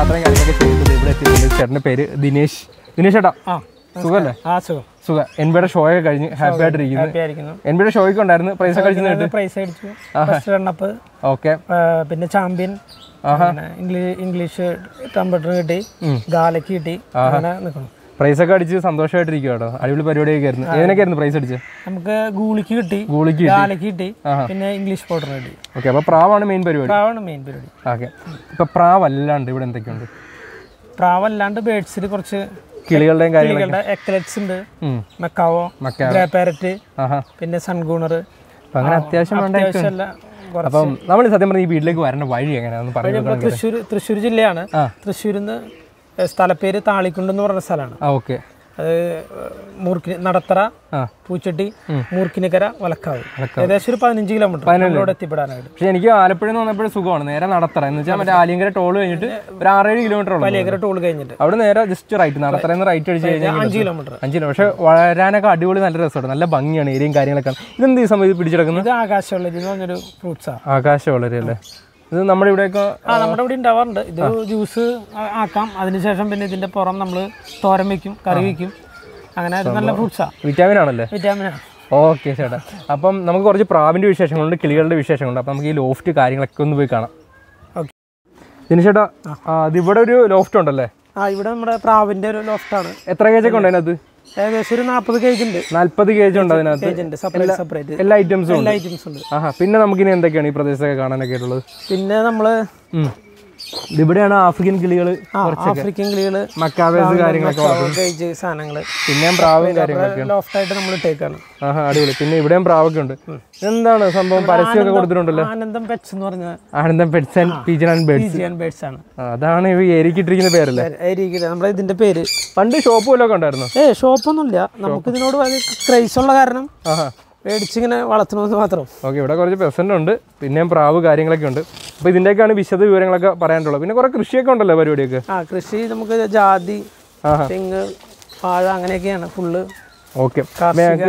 യാത്രയും കാര്യങ്ങളൊക്കെ ചെയ്തിട്ട് ഇവിടെ എത്തിയിട്ടുണ്ട് ചേട്ടൻ്റെ പേര് ദിനേശ് ദിനേശ് ചേട്ടാ ആ സുഖമല്ലേ ആ സുഖം സുഖം എൻബിയുടെ ഷോയൊക്കെ കഴിഞ്ഞ് ഹാപ്പി ആയിട്ടിരിക്കുന്നു ഹാപ്പി ആയിരിക്കുന്നു എൻബിയുടെ ഷോയ്ക്ക് ഉണ്ടായിരുന്നു പ്രൈസ് ഒക്കെ അടിച്ചു കിട്ടും പ്രൈസ് അടിച്ചു ഫസ്റ്റ് റണ്ണപ്പ് ഓക്കെ പിന്നെ ചാമ്പ്യൻ പിന്നെ ഇംഗ്ലീഷ് ഇംഗ്ലീഷ് കമ്പ്യൂട്ടർ കിട്ടി ഗാലയ്ക്ക് കിട്ടി അങ്ങനെ നിൽക്കണം പ്രൈസ് ഒക്കെ അടിച്ച് സന്തോഷമായിട്ടിരിക്കും കേട്ടോ അടിപൊളി പരിപാടിയൊക്കെ ആയിരുന്നു ഏതിനൊക്കെ ആയിരുന്നു പ്രൈസ് അടിച്ച് നമുക്ക് ഗൂളിക്ക് കിട്ടി ഗൂളിക്ക് ഗാലയ്ക്ക് കിട്ടി പിന്നെ ഇംഗ്ലീഷ് പൗഡർ കിട്ടി ഓക്കെ അപ്പോൾ പ്രാവാണ് മെയിൻ പരിപാടി പ്രാവാണ് മെയിൻ പരിപാടി ഓക്കെ ഇപ്പൊ പ്രാവല്ലാണ്ട് ഇവിടെ എന്തൊക്കെയുണ്ട് പ്രാവല്ലാണ്ട് ബേഡ്സിൽ കുറച്ച് കിളികളുടെയും കാര്യങ്ങൾ കിളികളുടെ എക്കലറ്റ്സ് ഉണ്ട് ഉം. Macaw macaw. ഗ്രേ പാരറ്റ് ആഹാ പിന്നെ സൺഗൂണർ അപ്പൊ അങ്ങനെ അത്യാവശ്യം വേണ്ട അത്യാവശ്യം എല്ലാം കുറച്ച് അപ്പം നമ്മൾ സത്യം പറഞ്ഞ ഈ വീട്ടിലേക്ക് വരേണ്ട വഴി എങ്ങനെയാണെന്ന് പറഞ്ഞു നമ്മുടെ തൃശ്ശൂർ തൃശ്ശൂർ ജില്ലയാണ് ആ. തൃശ്ശൂരിൽ നിന്ന് സ്ഥലപ്പേര് താളിക്കുണ്ട് എന്ന് പറഞ്ഞ സ്ഥലമാണ് ആ ഓക്കെ അത് മൂർക്കിനി നടത്തറ ആ പൂച്ചട്ടി മൂർക്കിനിക്കര വലക്കാവ് ഏകദേശം ഒരു പതിനഞ്ച് കിലോമീറ്റർ നമ്മളോട് എത്തിപ്പെടാനായിട്ട് പക്ഷെ എനിക്ക് ആലപ്പുഴ എന്ന് വന്നപ്പോഴും സുഖമാണ് നേരെ നടത്തറ എന്ന് വെച്ചാൽ മറ്റേ ആലിയങ്കര ടോൾ കഴിഞ്ഞിട്ട് ഒരു ആറേഴ് കിലോമീറ്റർ ഉള്ളു വലിയകര ടോൾ കഴിഞ്ഞിട്ട് അവിടെ നേരെ ജസ്റ്റ് റൈറ്റ് നടത്തറന്ന് റൈറ്റ് അടിച്ച് കഴിഞ്ഞാൽ അഞ്ച് കിലോമീറ്റർ അഞ്ച് കിലോ പക്ഷെ വളരാനൊക്കെ അടിപൊളി നല്ല രസമാണ് നല്ല ഭംഗിയാണ് ഏരിയയും കാര്യങ്ങളൊക്കെ ഇതെന്ത് ഈ സമയത്ത് പിടിച്ചെടുക്കുന്നത് ഇത് ആകാശമുള്ളത് എന്ന് പറഞ്ഞൊരു ഫ്രൂട്ട്സാണ് ആകാശം വളരെ അല്ലേ ഇത് നമ്മുടെ ഇവിടെയൊക്കെ ആ നമ്മുടെ ഇവിടെ ഉണ്ടാവാറുണ്ട് ഇത് ജ്യൂസ് ആക്കാം അതിനുശേഷം പിന്നെ ഇതിന്റെ പുറം നമ്മൾ തോരൻ വെക്കും കറി വെക്കും അങ്ങനെ ഇത് നല്ല ഫ്രൂട്ട്സാണ് വിറ്റാമിൻ ആണല്ലേ വിറ്റാമിനാണ് ഓക്കെ ചേട്ടാ അപ്പം നമുക്ക് കുറച്ച് പ്രാവിൻ്റെ വിശേഷങ്ങളുണ്ട് കിളികളുടെ വിശേഷങ്ങളുണ്ട് അപ്പം നമുക്ക് ഈ ലോഫ്റ്റ് കാര്യങ്ങളൊക്കെ ഒന്ന് പോയി കാണാം ഓക്കെ ദിനു ചേട്ടാ ആ, ഇത് ഇവിടെ ഒരു ലോഫ്റ്റ് ഉണ്ടല്ലേ ആ ഇവിടെ നമ്മുടെ പ്രാവിന്റെ ഒരു ലോഫ്റ്റാണ് എത്ര കേജ് ഒക്കെ ഉണ്ട് അതിനകത്ത് ഏകദേശം ഒരു നാൽപ്പത് കേജ് ഉണ്ട് നാല്പത് കേജ് ഉണ്ട് അതിനകത്ത് കേജ് ഉണ്ട് സെപ്പറേറ്റ് സെപ്പറേറ്റ് എല്ലാ ഐറ്റംസും ഉണ്ട് എല്ലാ ഐറ്റംസ് ഉണ്ട് ആഹാ പിന്നെ നമുക്കിനി എന്തൊക്കെയാണ് ഈ പ്രദേശത്തൊക്കെ കാണാനൊക്കെ ആയിട്ടുള്ളത് പിന്നെ നമ്മള് ഉം. ഇതിവിടെയാണ് ആഫ്രിക്കൻ കിളികൾ ആ, ആഫ്രിക്കൻ കിളികള് മക്കാവേസ് കാര്യങ്ങളൊക്കെ വളർത്തുന്നത്. കേജ് സാധനങ്ങള് പിന്നെയും പ്രാവും കാര്യങ്ങളൊക്കെ ലോഫ്റ്റായിട്ട് നമ്മൾ ഇട്ടേക്കാണ് ആഹാ അടിപൊളി പിന്നെ ഇവിടെയും പ്രാവൊക്കെ ഉണ്ട് എന്താണ് സംഭവം പരസ്യമൊക്കെ കൊടുത്തിട്ടുണ്ടല്ലോ ആനന്ദം പെറ്റ്സ് എന്ന് പറഞ്ഞ ആനന്ദം pets and pigeon and birds pigeon birds ആണ് അതാണ് ഈ ഏരിക്കിട്ടിരിക്കുന്ന പേരല്ലേ ഏരിയ നമ്മുടെ ഇതിന്റെ പേര് പണ്ട് ഷോപ്പ് വല്ലതൊക്കെ ഉണ്ടായിരുന്നു ഏ ഷോപ്പൊന്നുമില്ല നമുക്ക് ഇതിനോട് വലിയ ക്രൈസ് ഉള്ള കാരണം ആഹാ മേടിച്ചിങ്ങനെ വളർത്തണമെന്ന് മാത്രം ഓക്കെ ഇവിടെ കുറച്ച് പെസൻ്റ് ഉണ്ട് പിന്നെയും പ്രാവ് കാര്യങ്ങളൊക്കെ ഉണ്ട് അപ്പോൾ ഇതിൻ്റെയൊക്കെയാണ് വിശദ വിവരങ്ങളൊക്കെ പറയാനുള്ളത് പിന്നെ കുറേ കൃഷിയൊക്കെ ഉണ്ടല്ലോ പരിപാടിയൊക്കെ ആ കൃഷി നമുക്ക് ജാതി ആഹാ തെങ്ങ് വാഴ അങ്ങനെയൊക്കെയാണ് ഫുള്ള് ഓക്കെ ഞങ്ങൾക്ക്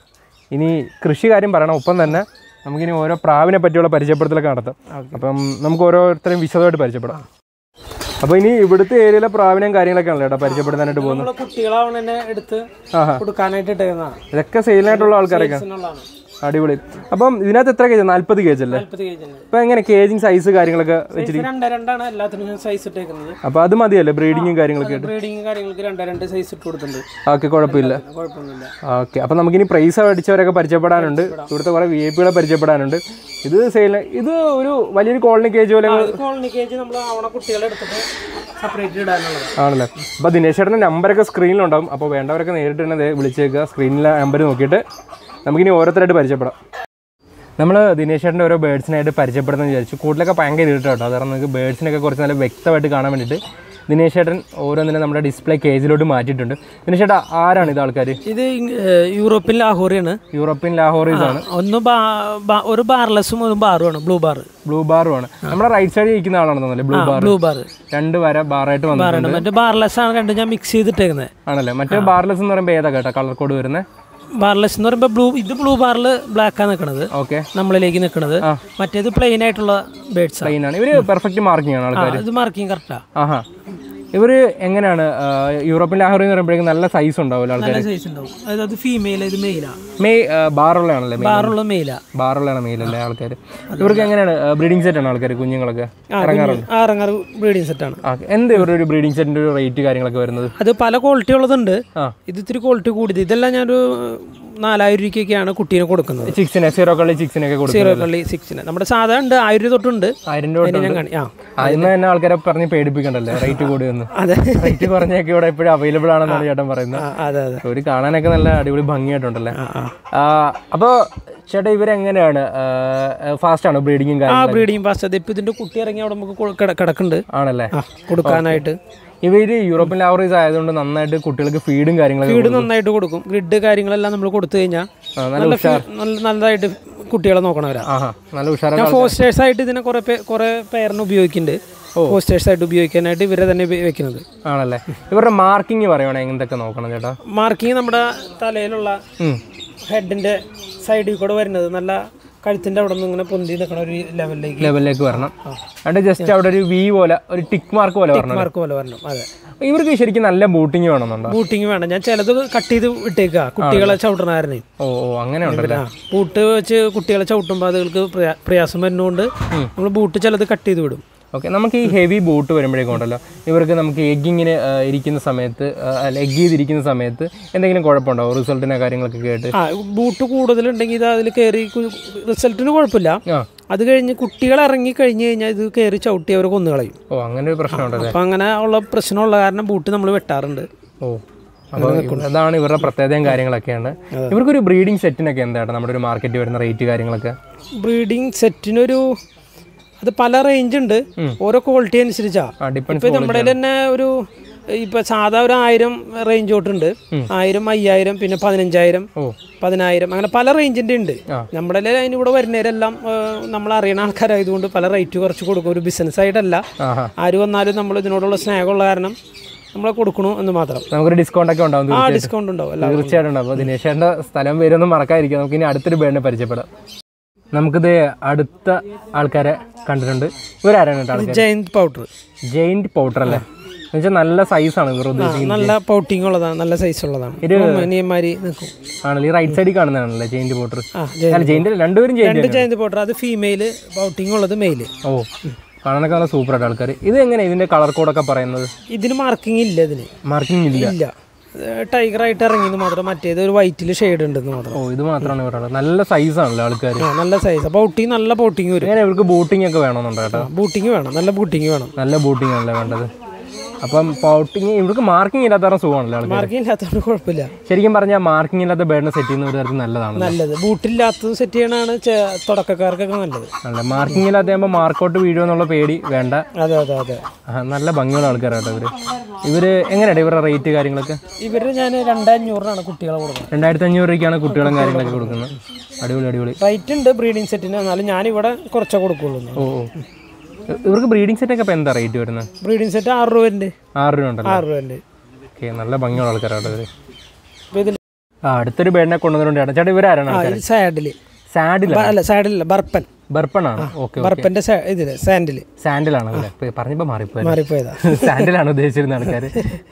ഇനി കൃഷി കാര്യം പറയണം ഒപ്പം തന്നെ നമുക്കിനി ഓരോ പ്രാവിനെ പറ്റിയുള്ള പരിചയപ്പെടുത്തലൊക്കെ നടത്താം അപ്പം നമുക്ക് ഓരോരുത്തരെയും വിശദമായിട്ട് പരിചയപ്പെടാം അപ്പോൾ ഇനി ഇവിടുത്തെ ഏരിയയിലെ പ്രാവിനെയും കാര്യങ്ങളൊക്കെ ആണല്ലോ കേട്ടോ പരിചയപ്പെടുത്താനായിട്ട് പോകുന്നത് നമ്മളെ കുട്ടികളാവണ തന്നെ എടുത്ത് ആഹാ കൊടുക്കാനായിട്ട് ഇട്ടേക്കുന്നതാണ് ഇതൊക്കെ സെയിലിനായിട്ടുള്ള ആൾക്കാരൊക്കെ ഇതിനുള്ളതാണ് അടിപൊളി അപ്പം ഇതിനകത്ത് എത്ര കേജ് നാല്പത് കേജ് അല്ലേ നാൽപ്പത് കേജ് ഉണ്ട് ഇപ്പം എങ്ങനെ കേജിങ് സൈസ് കാര്യങ്ങളൊക്കെ വെച്ചിട്ട് സൈസ് രണ്ട് രണ്ടാണ് എല്ലാത്തിനും സൈസ് ഇട്ടേക്കുന്നത് അപ്പോൾ അത് മതിയല്ലേ ബ്രീഡിങ്ങും കാര്യങ്ങളൊക്കെ ആയിട്ട് ബ്രീഡിങ് കാര്യങ്ങൾക്ക് രണ്ട് രണ്ട് സൈസ് ഇട്ട് കൊടുത്തിട്ടുണ്ട് ഓക്കെ കുഴപ്പമില്ല കുഴപ്പമൊന്നുമില്ല ഓക്കെ അപ്പം നമുക്കിനി പ്രൈസ് അടിച്ചവരൊക്കെ പരിചയപ്പെടാനുണ്ട് ഇവിടുത്തെ കുറേ വി ഐ പികളെ പരിചയപ്പെടാനുണ്ട് ഇത് സെയിൽ ഇത് ഒരു വലിയൊരു കോളനി കേജ് പോലെ കോളനി കേജ് നമ്മൾ ആവണ കുട്ടികളെ എടുത്തിട്ട് സെപ്പറേറ്റ് ഇടാനുള്ളതാണ് ആണല്ലേ അപ്പോൾ ദിനേശ് ചേട്ടൻ്റെ നമ്പറൊക്കെ സ്ക്രീനിലുണ്ടാവും അപ്പോൾ വേണ്ടവരൊക്കെ നേരിട്ട് തന്നെ ദേ വിളിച്ചേക്കുക സ്ക്രീനിലെ നമ്പർ നോക്കിയിട്ട് നമുക്കിനി ഓരോരുത്തരായിട്ട് പരിചയപ്പെടാം നമ്മൾ ദിനേശ് ചേട്ടൻ്റെ ഓരോ ബേഡ്സിനായിട്ട് പരിചയപ്പെടുന്നത് വിചാരിച്ചു കൂടുതലൊക്കെ ഭയങ്കര ഇരുട്ടോ കേട്ടോ കാരണം നിങ്ങൾക്ക് ബേഡ്സിനൊക്കെ കുറച്ച് നല്ല വ്യക്തമായിട്ട് കാണാൻ വേണ്ടിയിട്ട് ദിനേശ് ചേട്ടൻ ഓരോന്നിനും നമ്മുടെ ഡിസ്പ്ലേ കേജിലോട്ട് മാറ്റിയിട്ടുണ്ട് ദിനേശ് ചേട്ടാ ആരാണ് ഇത് ആൾക്കാർ ഇത് യൂറോപ്യൻ ലാഹോറിയാണ് യൂറോപ്യൻ ലാഹോറീസ് ആണ് ഒന്ന് ബാ- ബാ- ഒരു ബാർലെസ്സും ഒരു ബാറുമാണ് ബ്ലൂ ബാർ ബ്ലൂ ബാറും ആണ് നമ്മുടെ റൈറ്റ് സൈഡിൽ ഇരിക്കുന്ന ആളാണ് തോന്നുന്നത് ബ്ലൂ ബാർ ബ്ലൂ ബാർ രണ്ട് വര ബാറായിട്ട് വന്നിട്ടുണ്ട് മറ്റേ ബാർലെസ് ആണ് രണ്ട് ഞാൻ മിക്സ് ചെയ്തിട്ടേക്കുന്നത് ആണല്ലേ മറ്റേ ബാർലെസ് എന്ന് പറയുമ്പോൾ ഏതാ കേട്ടോ കളർ കോഡ് വരുന്നത് ബാർലെസ് എന്ന് പറയുമ്പോൾ ബ്ലൂ ഇത് ബ്ലൂ ബാറിൽ ബ്ലാക്കാണ് നിൽക്കുന്നത് ഓക്കെ നമ്മളിലേക്ക് നിൽക്കുന്നത് മറ്റേത് പ്ലെയിൻ ആയിട്ടുള്ള ബേഡ്സ് പ്ലെയിൻ ആണ് ഇവര് പെർഫെക്റ്റ് മാർക്കിംഗ് ആണ് ആൾക്കാർ ഇത് മാർക്കിങ് കറക്റ്റാ ആഹാ ഇവര് എങ്ങനെയാണ് ആ, യൂറോപ്യൻ ലാഹോറി എന്ന് പറയുമ്പോഴേക്കും നല്ല സൈസ് ഉണ്ടാവില്ല ആൾക്കാർ നല്ല സൈസ് ഉണ്ടാവും അതായത് അത് ഫീമെയിൽ ഇത് മെയിലാ മെയ് ബാറുള്ളതാണല്ലേ ബാറുള്ള മെയിലാ ബാറുള്ളതാണ് മെയിലല്ലേ ആൾക്കാർ ഇവർക്ക് എങ്ങനെയാണ് ബ്രീഡിംഗ് സെറ്റ് ആണ് ആൾക്കാർ കുഞ്ഞുങ്ങളൊക്കെ ഇറങ്ങാറുണ്ട് ആ ഇറങ്ങാറ് ബ്രീഡിംഗ് സെറ്റാണ് ആ എന്ത് ഇവരുടെ ഒരു ബ്രീഡിംഗ് സെറ്റിന്റെ ഒരു റേറ്റ് കാര്യങ്ങളൊക്കെ വരുന്നത് അത് പല ക്വാളിറ്റി ഉള്ളതുണ്ട് ആ. ഇത് ഇത്തിരി ക്വാളിറ്റി കൂടിയത് ഇതെല്ലാം ഞാനൊരു നാലായിരം രൂപയ്ക്കൊക്കെയാണ് കുട്ടീനെ കൊടുക്കുന്നത് ചിക്സിനെ സീറോ കളി ചിക്സിനൊക്കെ കൊടുക്കും സീറോ കള്ളി സിക്സിന് നമ്മുടെ സാധാ ഉണ്ട് ആയിരം രൂപ തൊട്ടുണ്ട് ആയിരം രൂപ അതിന് ഞാൻ കാണി ആ അതിന് തന്നെ ആൾക്കാരെ പറഞ്ഞ് പേടിപ്പിക്കണ്ടല്ലേ റേറ്റ് കൂടി വന്ന് അതെ റേറ്റ് കുറഞ്ഞൊക്കെ ഇവിടെ എപ്പോഴും അവൈലബിൾ ആണെന്നാണ് ചേട്ടൻ പറയുന്നത് ആ, അതെ അതെ ഒരു കാണാനൊക്കെ നല്ല അടിപൊളി ഭംഗിയായിട്ടുണ്ടല്ലേ ആ ആ ആ, അപ്പോ ചേട്ടാ ഇവരെങ്ങനെയാണ് ഫാസ്റ്റ് ആണോ ബ്രീഡിങ്ങും ആ കാര്യം ബ്രീഡിംഗ് പാസ്റ്റ് ഇപ്പൊ ഇതിന്റെ കുട്ടി ഇറങ്ങി അവിടെ നമുക്ക് കൊ- കിട- കിടക്കുന്നുണ്ട് ആണല്ലേ ആ കൊടുക്കാനായിട്ട് ഇവര് യൂറോപ്യൻ ലാവറീസ് ആയതുകൊണ്ട് നന്നായിട്ട് കുട്ടികൾക്ക് ഫീഡും കാര്യങ്ങളൊക്കെ വീട് നന്നായിട്ട് കൊടുക്കും ഗ്രിഡ് കാര്യങ്ങളെല്ലാം നമ്മൾ കൊടുത്തു കഴിഞ്ഞാൽ ആ, നല്ല നല്ല ഫീ- നല്ല നല്ലതായിട്ട് കുട്ടികളെ നോക്കണവരാ ആഹാ നല്ല ഉഷാറാണ് ഞാൻ ഫോസ്റ്റേഴ്സ് ആയിട്ട് ഇതിനെ കുറെ പേ- കുറെ പേരിന് ഉപയോഗിക്കുന്നുണ്ട് ഫോസ്റ്റേഴ്സ് ആയിട്ട് ഉപയോഗിക്കാനായിട്ട് ഇവരെ തന്നെ ഉപ- വെക്കുന്നത് ആണല്ലേ ഇവരുടെ മാർക്കിംഗ് പറയുവാണെങ്കിൽ എന്തൊക്കെ നോക്കണം ചേട്ടാ മാർക്കിങ് നമ്മുടെ തലയിലുള്ള ഉം. ഹെഡിന്റെ സൈഡിൽ കൂടെ വരുന്നത് നല്ല കഴുത്തിന്റെ അവിടെ നിന്ന് ഇങ്ങനെ പൊന്തി നിൽക്കണ ഒരു ലെവലിലേക്ക് ലെവലിലേക്ക് വരണം എന്നിട്ട് ജസ്റ്റ് അവിടെ ഒരു വി പോലെ ഒരു ടിക്ക് മാർക്ക് പോലെ വരണം മാർക്ക് പോലെ വരണം അതെ ഇവർക്ക് ശരിക്കും നല്ല ബൂട്ടിങ് വേണമെന്നുണ്ടോ ബൂട്ടിങ് വേണം ഞാൻ ചിലത് കട്ട് ചെയ്ത് വിട്ടേക്കുക കുട്ടികളെ ചവിട്ടണാരനെ ഓ ഓ അങ്ങനെ ഉണ്ടല്ലേ ആ ബൂട്ട് വെച്ച് കുട്ടികളെ ചവിട്ടുമ്പോൾ അതുകൾക്ക് പ്രയാ- പ്രയാസം വരുന്നതുകൊണ്ട് നമ്മൾ ബൂട്ട് ചിലത് കട്ട് ചെയ്ത് വിടും ഓക്കെ നമുക്ക് ഈ ഹെവി ബൂട്ട് വരുമ്പോഴേക്കും ഉണ്ടല്ലോ ഇവർക്ക് നമുക്ക് എഗ്ഗിങ്ങിന് ഇരിക്കുന്ന സമയത്ത് ആ, അല്ല എഗ് ചെയ്തിരിക്കുന്ന സമയത്ത് എന്തെങ്കിലും കുഴപ്പമുണ്ടാവും റിസൾട്ടിനെ കാര്യങ്ങളൊക്കെ കേട്ട് ആ ബൂട്ട് കൂടുതലുണ്ടെങ്കിൽ ഇത് അതിൽ കയറി റിസൾട്ടിന് കുഴപ്പമില്ല ആ അത് കഴിഞ്ഞ് കുട്ടികൾ ഇറങ്ങി കഴിഞ്ഞ് കഴിഞ്ഞാൽ ഇത് കയറി ചവിട്ടി അവർ കൊന്നു കളയും ഓ അങ്ങനെ ഒരു പ്രശ്നമുണ്ടല്ലേ അപ്പം അങ്ങനെ ഉള്ള പ്രശ്നമുള്ള കാരണം ബൂട്ട് നമ്മൾ വെട്ടാറുണ്ട് ഓ അപ്പോൾ അതാണ് ഇവരുടെ പ്രത്യേകതയും കാര്യങ്ങളൊക്കെയാണ് ഇവർക്കൊരു ബ്രീഡിംഗ് സെറ്റിനൊക്കെ എന്താണ് നമ്മുടെ ഒരു മാർക്കറ്റ് വരുന്ന റേറ്റ് കാര്യങ്ങളൊക്കെ ബ്രീഡിങ് സെറ്റിനൊരു അത് പല റേഞ്ച് ഉണ്ട് ഓരോ ക്വാളിറ്റി അനുസരിച്ചാ ആ ഡിപ്പെൻസ് ഇപ്പൊ നമ്മുടെ തന്നെ ഒരു ഇപ്പൊ സാധാ ഒരു ആയിരം റേഞ്ച് തൊട്ടുണ്ട് ആയിരം അയ്യായിരം പിന്നെ പതിനഞ്ചായിരം ഓ പതിനായിരം അങ്ങനെ പല റേഞ്ചിന്റെ ഉണ്ട് ആ. നമ്മുടെ അതിന് ഇവിടെ വരുന്നവരെല്ലാം നമ്മൾ അറിയണ ആൾക്കാരായതുകൊണ്ട് പല റേറ്റ് കുറച്ച് കൊടുക്കും ഒരു ബിസിനസ് ആയിട്ടല്ല ആഹാ ആര് വന്നാലും നമ്മൾ ഇതിനോടുള്ള സ്നേഹമുള്ള കാരണം നമ്മൾ കൊടുക്കണു എന്ന് മാത്രം നമുക്കൊരു ഡിസ്കൗണ്ട് ഒക്കെ ഉണ്ടാവും ആ ഡിസ്കൗണ്ട് ഉണ്ടാവും അല്ല തീർച്ചയായിട്ടും ഉണ്ടാവും അപ്പോൾ ദിനേശേൻ്റെ സ്ഥലം വരുമെന്ന് മറക്കാതിരിക്കുക നമുക്ക് ഇനി അടുത്തൊരു ബേഡിനെ പരിചയപ്പെടാം നമുക്കിത് അടുത്ത ആൾക്കാരെ കണ്ടിട്ടുണ്ട് ഇവരാരാണ് കേട്ടോ ആൾക്കാർ ജയന്ത് പൗഡർ ജെയിൻറ്റ് പൗഡർ അല്ലേ എന്നുവെച്ചാൽ നല്ല സൈസാണ് ഇവർ ഉദ്ദേശിക്കുന്നത് നല്ല പൗട്ടിങ് ഉള്ളതാണ് നല്ല സൈസ് ഉള്ളതാണ് അനിയന്മാര് നിൽക്കും ആണല്ലേ ഈ റൈറ്റ് സൈഡിൽ കാണുന്നതാണല്ലേ ജെയിൻറ്റ് പൗഡർ ആ അല്ല ജെയിൻറ്റ് രണ്ടുപേരും ജെയിൻറ്റ് രണ്ട് ജയന്ത് പൗഡർ അത് ഫീമെയില് പൗട്ടിങ് ഉള്ളത് മെയില് ഓ കാണാനൊക്കെ നല്ല സൂപ്പറായിട്ട് ആൾക്കാർ ഇത് എങ്ങനെ ഇതിന്റെ കളർ കോഡൊക്കെ പറയുന്നത് ഇതിന് മാർക്കിംഗ് ഇല്ല ഇതിന് മാർക്കിംഗ് ഇല്ല ഇല്ല ടൈഗർ ആയിട്ട് ഇറങ്ങിയെന്ന് മാത്രം മറ്റേത് ഒരു വൈറ്റിൽ ഷെയ്ഡ് ഉണ്ടെന്ന് മാത്രം ഓ ഇത് മാത്രമാണ് ഇവരുടെ നല്ല സൈസാണല്ലോ ആൾക്കാർ ആ നല്ല സൈസ് പൗട്ടിങ് നല്ല പൗട്ടിങ് വരും ഇങ്ങനെ ഇവർക്ക് ബൂട്ടിംഗ് ഒക്കെ വേണമെന്നുണ്ടോ കേട്ടോ ബൂട്ടിങ് വേണം നല്ല ബൂട്ടിങ് വേണം നല്ല ബൂട്ടിംഗ് ആണല്ലേ വേണ്ടത് അപ്പം പൗട്ടിങ് ഇവർക്ക് മാർക്കിംഗ് ഇല്ലാത്ത കാരണം സുഖമാണല്ലോ ആൾക്കാർ മാർക്കിംഗ് ഇല്ലാത്തതുകൊണ്ട് കുഴപ്പമില്ല ശരിക്കും പറഞ്ഞാൽ മാർക്കിംഗ് ഇല്ലാത്ത ബേഡിനെ സെറ്റ് ചെയ്യുന്ന ഒരു തരത്തിൽ നല്ലതാണ് നല്ലത് ബൂട്ടില്ലാത്തത് സെറ്റ് ചെയ്യണതാണ് ചെ- തുടക്കക്കാർക്കൊക്കെ നല്ലത് അല്ലേ മാർക്കിംഗ് ഇല്ലാത്ത ആകുമ്പോൾ മാർക്കൗട്ട് വീഴുമെന്നുള്ള പേടി വേണ്ട അതെ അതെ അതെ ആ, നല്ല ഭംഗിയുള്ള ആൾക്കാരാട്ടോ ഇവര് ഇവര് എങ്ങനെയാണ് ഇവരുടെ റേറ്റ് കാര്യങ്ങളൊക്കെ ഇവര് ഞാൻ രണ്ടഞ്ഞൂറിനാണ് കുട്ടികളെ കൊടുക്കുന്നത് രണ്ടായിരത്തി അഞ്ഞൂറ് രൂപയ്ക്കാണ് കുട്ടികളും കാര്യങ്ങളൊക്കെ കൊടുക്കുന്നത് അടിപൊളി അടിപൊളി റേറ്റ് ഉണ്ട് ബ്രീഡിംഗ് സെറ്റിന് എന്നാലും ഞാനിവിടെ കുറച്ചേ കൊടുക്കുള്ളൂ ഓ ഓ ഇവർക്ക് ബ്രീഡിംഗ് സെറ്റൊക്കെ ഇപ്പോൾ എന്താ റേറ്റ് വരുന്നത് ബ്രീഡിംഗ് സെറ്റ് ആറ് രൂപൻ്റെ ആറ് രൂപ ഉണ്ടല്ലോ ആറ് രൂപൻ്റെ ഓക്കെ നല്ല ഭംഗിയുള്ള ആൾക്കാരാട്ടോ ഇവര് അപ്പോൾ ഇതിൽ ആ അടുത്തൊരു ബേഡിനെ കൊണ്ടുവന്നിട്ടുണ്ട് ചേട്ടാ ഇവരാരാണ് ആ ഇത് സാഡിൽ സാഡിലാണ് അല്ല സാഡിലല്ല ബർപ്പൻ ബർപ്പണാണ് ഓക്കെ ബർപ്പൻ്റെ ഇതില് സാൻഡിൽ സാൻഡിലാണ് അല്ലേ ഇപ്പൊ പറഞ്ഞപ്പോൾ മാറിപ്പോയി മാറിപ്പോയതാ സാൻഡിലാണ് ഉദ്ദേശിച്ചിരുന്ന ആൾക്കാർ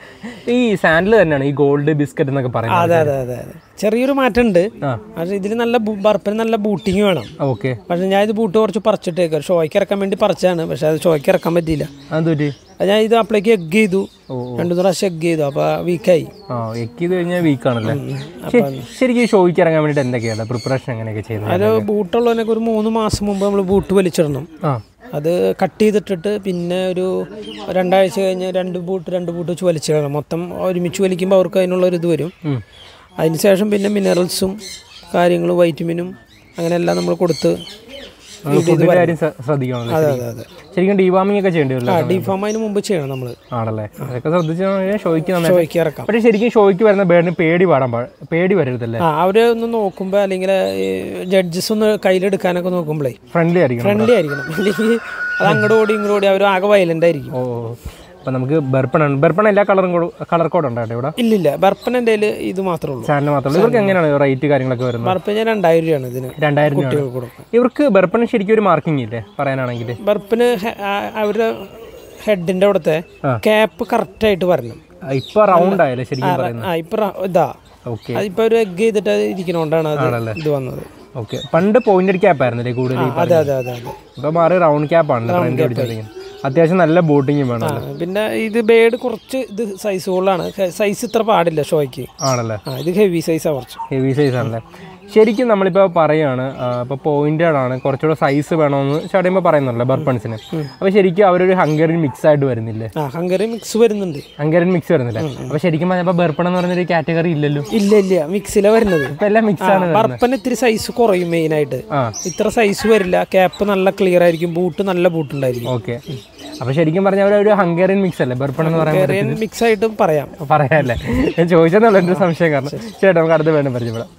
ഈ സാൻഡിൽ തന്നെയാണ് ഈ ഗോൾഡ് ബിസ്ക്കറ്റ് എന്നൊക്കെ പറയുന്നത് അതെ അതെ അതെ അതെ ചെറിയൊരു മാറ്റം ഉണ്ട് ആ പക്ഷേ ഇതിൽ നല്ല ബു- ബർപ്പന് നല്ല ബൂട്ടിങ് വേണം ഓക്കെ പക്ഷേ ഞാൻ ഇത് ബൂട്ട് കുറച്ച് പറിച്ചിട്ടേക്ക് ഷോയ്ക്ക് ഇറക്കാൻ വേണ്ടി പറിച്ചാണ് പക്ഷേ അത് ഷോയ്ക്ക് ഇറക്കാൻ പറ്റിയില്ല അത് പറ്റി അത് ഞാൻ ഇത് അപ്പോഴേക്ക് എഗ് ചെയ്തു ഓ, രണ്ടു മൂന്ന് പ്രാവശ്യം എഗ് ചെയ്തു അപ്പോൾ വീക്കായി ആ എക്ക് ചെയ്ത് കഴിഞ്ഞാൽ വീക്കാണല്ലേ ശരിക്കും ഈ ഷോയ്ക്ക് ഇറങ്ങാൻ വേണ്ടിയിട്ട് എന്തൊക്കെയാണ് പ്രിപ്പറേഷൻ എങ്ങനെയൊക്കെ ചെയ്യുന്നത് അത് ബൂട്ടുള്ളതിനൊക്കെ ഒരു മൂന്ന് മാസം മുമ്പ് നമ്മൾ ബൂട്ട് വലിച്ചിടണം ആ അത് കട്ട് ചെയ്തിട്ടിട്ട് പിന്നെ ഒരു രണ്ടാഴ്ച കഴിഞ്ഞ് രണ്ട് ബൂട്ട് രണ്ട് ബൂട്ട് വെച്ച് വലിച്ചിടണം മൊത്തം ഒരുമിച്ച് വലിക്കുമ്പോൾ അവർക്ക് അതിനുള്ള ഒരു ഇത് വരും ഉം. അതിനുശേഷം പിന്നെ മിനറൽസും കാര്യങ്ങളും വൈറ്റമിനും അങ്ങനെയെല്ലാം നമ്മൾ കൊടുത്ത് ഫുഡിന്റെ കാര്യം ശ്ര- ശ്രദ്ധിക്കണമല്ലോ അതെ അതെ അതെ ശരിക്കും ഡീവാമിംഗ് ഒക്കെ ചെയ്യേണ്ടി വരില്ല ആ ഡിഫാം അതിന് മുമ്പ് ചെയ്യണം നമ്മൾ ആണല്ലേ അതൊക്കെ ശ്രദ്ധിച്ചാൽ ഷോയ്ക്ക് നന്നായി ഷോയ്ക്ക് ഇറക്കാം പക്ഷേ ശരിക്കും ഷോയ്ക്ക് വരുന്ന ബേഡിന് പേടി പാടാൻ പാ- പേടി വരരുതല്ലേ ആ അവരെ ഒന്ന് നോക്കുമ്പോൾ അല്ലെങ്കിൽ ജഡ്ജസ് ഒന്ന് കയ്യിലെടുക്കാനൊക്കെ നോക്കുമ്പോഴേ ഫ്രണ്ട്ലി ആയിരിക്കണം ഫ്രണ്ട്ലി ആയിരിക്കണം അല്ലെങ്കിൽ അത് അങ്ങോട്ട് ഓടി ഇങ്ങോട്ട് ഓടി അവർ ആകെ വയലൻ്റ് ആയിരിക്കും ഓ അപ്പം നമുക്ക് ബെർപ്പണാണ് ബെർപ്പണ എല്ലാ കളറും കളർ കോഡ് ഉണ്ടോ ഇവിടെ ഇല്ലില്ല ബർപ്പൻ്റെ കയ്യിൽ ഇത് മാത്രമേ ഉള്ളൂ ചാനൽ മാത്രമല്ല ഇവർക്ക് എങ്ങനെയാണ് റേറ്റ് കാര്യങ്ങളൊക്കെ വരുന്നത് ബർപ്പ ഞാൻ രണ്ടായിരം രൂപയാണ് ഇതിന് രണ്ടായിരം രൂപ കുട്ടികൾക്ക് കൊടുക്കും ഇവർക്ക് ബെർപ്പണ ശരിക്കും ഒരു മാർക്കിംഗ് ഇല്ലേ പറയാനാണെങ്കിൽ ബർപ്പിന് ഹെ- ആ- അവരുടെ ഹെഡിന്റെ അവിടുത്തെ ആ. ക്യാപ്പ് കറക്റ്റ് ആയിട്ട് വരണം ഇപ്പൊ റൗണ്ട് ആയല്ലേ ശരിക്കും പറയുന്നത് ആ ഇപ്പൊ റ- ഇതാ ഓക്കെ അതിപ്പോ ഒരു എഗ് ചെയ്തിട്ട് ഇരിക്കണോണ്ടാണ് അത് ഇത് വന്നത് ഓക്കെ പണ്ട് പോയിന്റഡ് ക്യാപ്പ് ആയിരുന്നില്ലേ കൂടുതൽ ഈ അതെ അതെ അതെ അതെ ഇപ്പൊ മാറി റൗണ്ട് ക്യാപ്പ് ആണ് ട്രെൻഡ് പിടിച്ചിരിക്കുന്നത് അത്യാവശ്യം നല്ല ബോട്ടിങ്ങും വേണം ആ, പിന്നെ ഇത് ബേഡ് കുറച്ച് ഇത് സൈസ് കൂടുതലാണ് സൈസ് ഇത്ര പാടില്ല ഷോയ്ക്ക് ആണല്ലേ ആ ഇത് ഹെവി സൈസാ കുറച്ച് ഹെവി സൈസ് ആണല്ലേ ശരിക്കും നമ്മളിപ്പോൾ പറയുകയാണ് ഇപ്പോൾ പോയിന്റഡ് ആണ് കുറച്ചുകൂടെ സൈസ് വേണമെന്ന് ചടയുമ്പോൾ പറയുന്നുണ്ടല്ലോ ബർപ്പൺസിന് അപ്പോൾ ശരിക്കും അവരൊരു ഹംഗറിൻ മിക്സ് ആയിട്ട് വരുന്നില്ലേ ആ ഹംഗറി മിക്സ് വരുന്നുണ്ട് ഹംഗറിൻ മിക്സ് വരുന്നില്ല അപ്പോൾ ശരിക്കും പറഞ്ഞപ്പോൾ ബർപ്പൺ എന്ന് പറയുന്നൊരു കാറ്റഗറി ഇല്ലല്ലോ ഇല്ല ഇല്ല മിക്സിലെ വരുന്നത് ഇപ്പം എല്ലാം മിക്സ് ആണ് ബർപ്പന് ഇത്തിരി സൈസ് കുറയും മെയിൻ ആയിട്ട് ആ ഇത്ര സൈസ് വരില്ല ക്യാപ്പ് നല്ല ക്ലിയർ ആയിരിക്കും ബൂട്ട് നല്ല ബൂട്ട് ഉണ്ടായിരിക്കും ഓക്കെ അപ്പോൾ ശരിക്കും പറഞ്ഞാൽ അവരൊരു ഹംഗറിൻ മിക്സ് അല്ലേ ബർപ്പൺ എന്ന് പറയാൻ മിക്സ് ആയിട്ടും പറയാം പറയാല്ലേ ഞാൻ ചോദിച്ചെന്നുള്ള എൻ്റെ സംശയം കാരണം ചേട്ടാ നമുക്ക് അടുത്ത വേണം പരിചയപ്പെടാം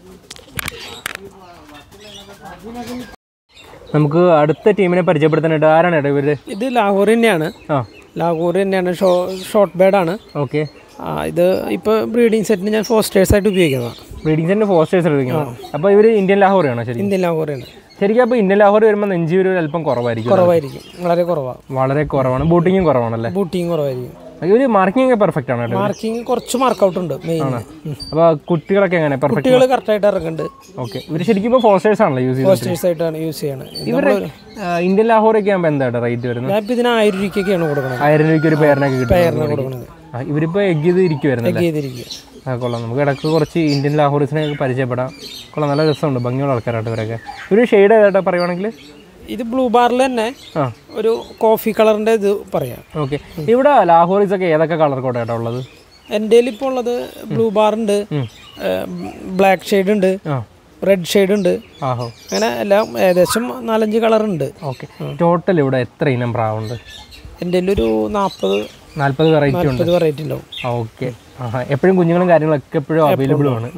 നമുക്ക് അടുത്ത ടീമിനെ പരിചയപ്പെടുത്താനായിട്ട് ആരാണ് ഏട്ടാ ഇവര് ഇത് ലാഹോർ തന്നെയാണ് ആ ലാഹോർ തന്നെയാണ് ഷോ ഷോർട്ട് ബേഡാണ് ഓക്കെ ആ ഇത് ഇപ്പോൾ ബ്രീഡിംഗ് സെറ്റിന് ഞാൻ ഫോസ്റ്റേഴ്സ് ആയിട്ട് ഉപയോഗിക്കുന്നതാണ് ബ്രീഡിംഗ് സെന്റർ ഫോസ്റ്റേഴ്സ് എടുക്കുന്നത് അപ്പോൾ ഇവര് ഇന്ത്യൻ ലാഹോറിയാണോ ശരി ഇന്ത്യൻ ലാഹോറാണ് ശരിക്കും അപ്പോൾ ഇന്ത്യൻ ലാഹോർ വരുമ്പോൾ നെഞ്ചിയൊരു അല്പം കുറവായിരിക്കും കുറവായിരിക്കും വളരെ കുറവാണ് വളരെ കുറവാണ് ബൂട്ടിങ്ങും കുറവാണല്ലേ ബൂട്ടിങ് കുറവായിരിക്കും ഒരു മാർക്കിംഗ് പെർഫെക്റ്റ് ആണ് കേട്ടോ മാർക്കിങ് കുറച്ച് മാർക്കൗട്ട് ഉണ്ട് മെയിൻ അപ്പോൾ കുട്ടികളൊക്കെ എങ്ങനെ പെർഫെക്റ്റ് കുട്ടികൾ കറക്റ്റായിട്ട് ഇറങ്ങുന്നുണ്ട് ഓക്കെ ഇവർ ശരിക്കും ഇപ്പോൾ ഫോസ്റ്റേഴ്സ് ആണല്ലോ യൂസ് ചെയ്യുന്നത് പോസ്റ്റേഴ്സ് ആയിട്ടാണ് യൂസ് ചെയ്യണത് ഇവർ ഇന്ത്യൻ ലാഹോറൊക്കെ ആകുമ്പോൾ എന്താണ് റേറ്റ് വരുന്നത് ഞാൻ ഇപ്പം ഇതിന് ആയിരം രൂപയ്ക്കൊക്കെയാണ് കൊടുക്കുന്നത് ആയിരം രൂപയ്ക്ക് ഒരു പേരിനൊക്കെ കിട്ടും പേരിന് കൊടുക്കുന്നത് ആ, ഇവരിപ്പോൾ എഗ് ചെയ്ത് ഇരിക്കുവായിരുന്നല്ലേ ചെയ്തിരിക്കുക ആ കൊള്ളാം നമുക്ക് ഇടയ്ക്ക് കുറച്ച് ഇന്ത്യൻ ലാഹോറിസിനെ പരിചയപ്പെടാം കൊള്ളാം നല്ല രസമുണ്ട് ഭംഗിയുള്ള ആൾക്കാരായിട്ട് ഇവരൊക്കെ ഒരു ഷെയ്ഡ് ഏതായിട്ട് പറയുവാണെങ്കിൽ ഇത് ബ്ലൂ ബാറിൽ തന്നെ ആ ഒരു കോഫി കളറിന്റെ ഇത് പറയാം ഓക്കെ ഇവിടെ ലാഹോറിസ് ഒക്കെ ഏതൊക്കെ കളർ കോട്ടായിട്ടാണ് ഉള്ളത് എൻ്റെ ഇപ്പോൾ ഉള്ളത് ബ്ലൂ ബാർ ഉണ്ട് ബ്ലാക്ക് ഷെയ്ഡ് ഉണ്ട് ആ റെഡ് ഷെയ്ഡ് ഉണ്ട് ആഹോ അങ്ങനെ എല്ലാം ഏകദേശം നാലഞ്ച് കളർ ഉണ്ട് ഓക്കെ ടോട്ടൽ ഇവിടെ എത്ര ഇനം പ്രാവുണ്ട് എൻ്റെ ഒരു നാൽപ്പത് നാൽപ്പത് വെറൈറ്റി ഉണ്ട് നാൽപ്പത് വെറൈറ്റി ഉണ്ടാവും ഓക്കെ ആഹാ എപ്പോഴും കുഞ്ഞുങ്ങളും കാര്യങ്ങളൊക്കെ എപ്പോഴും അവൈലബിൾ ആണ്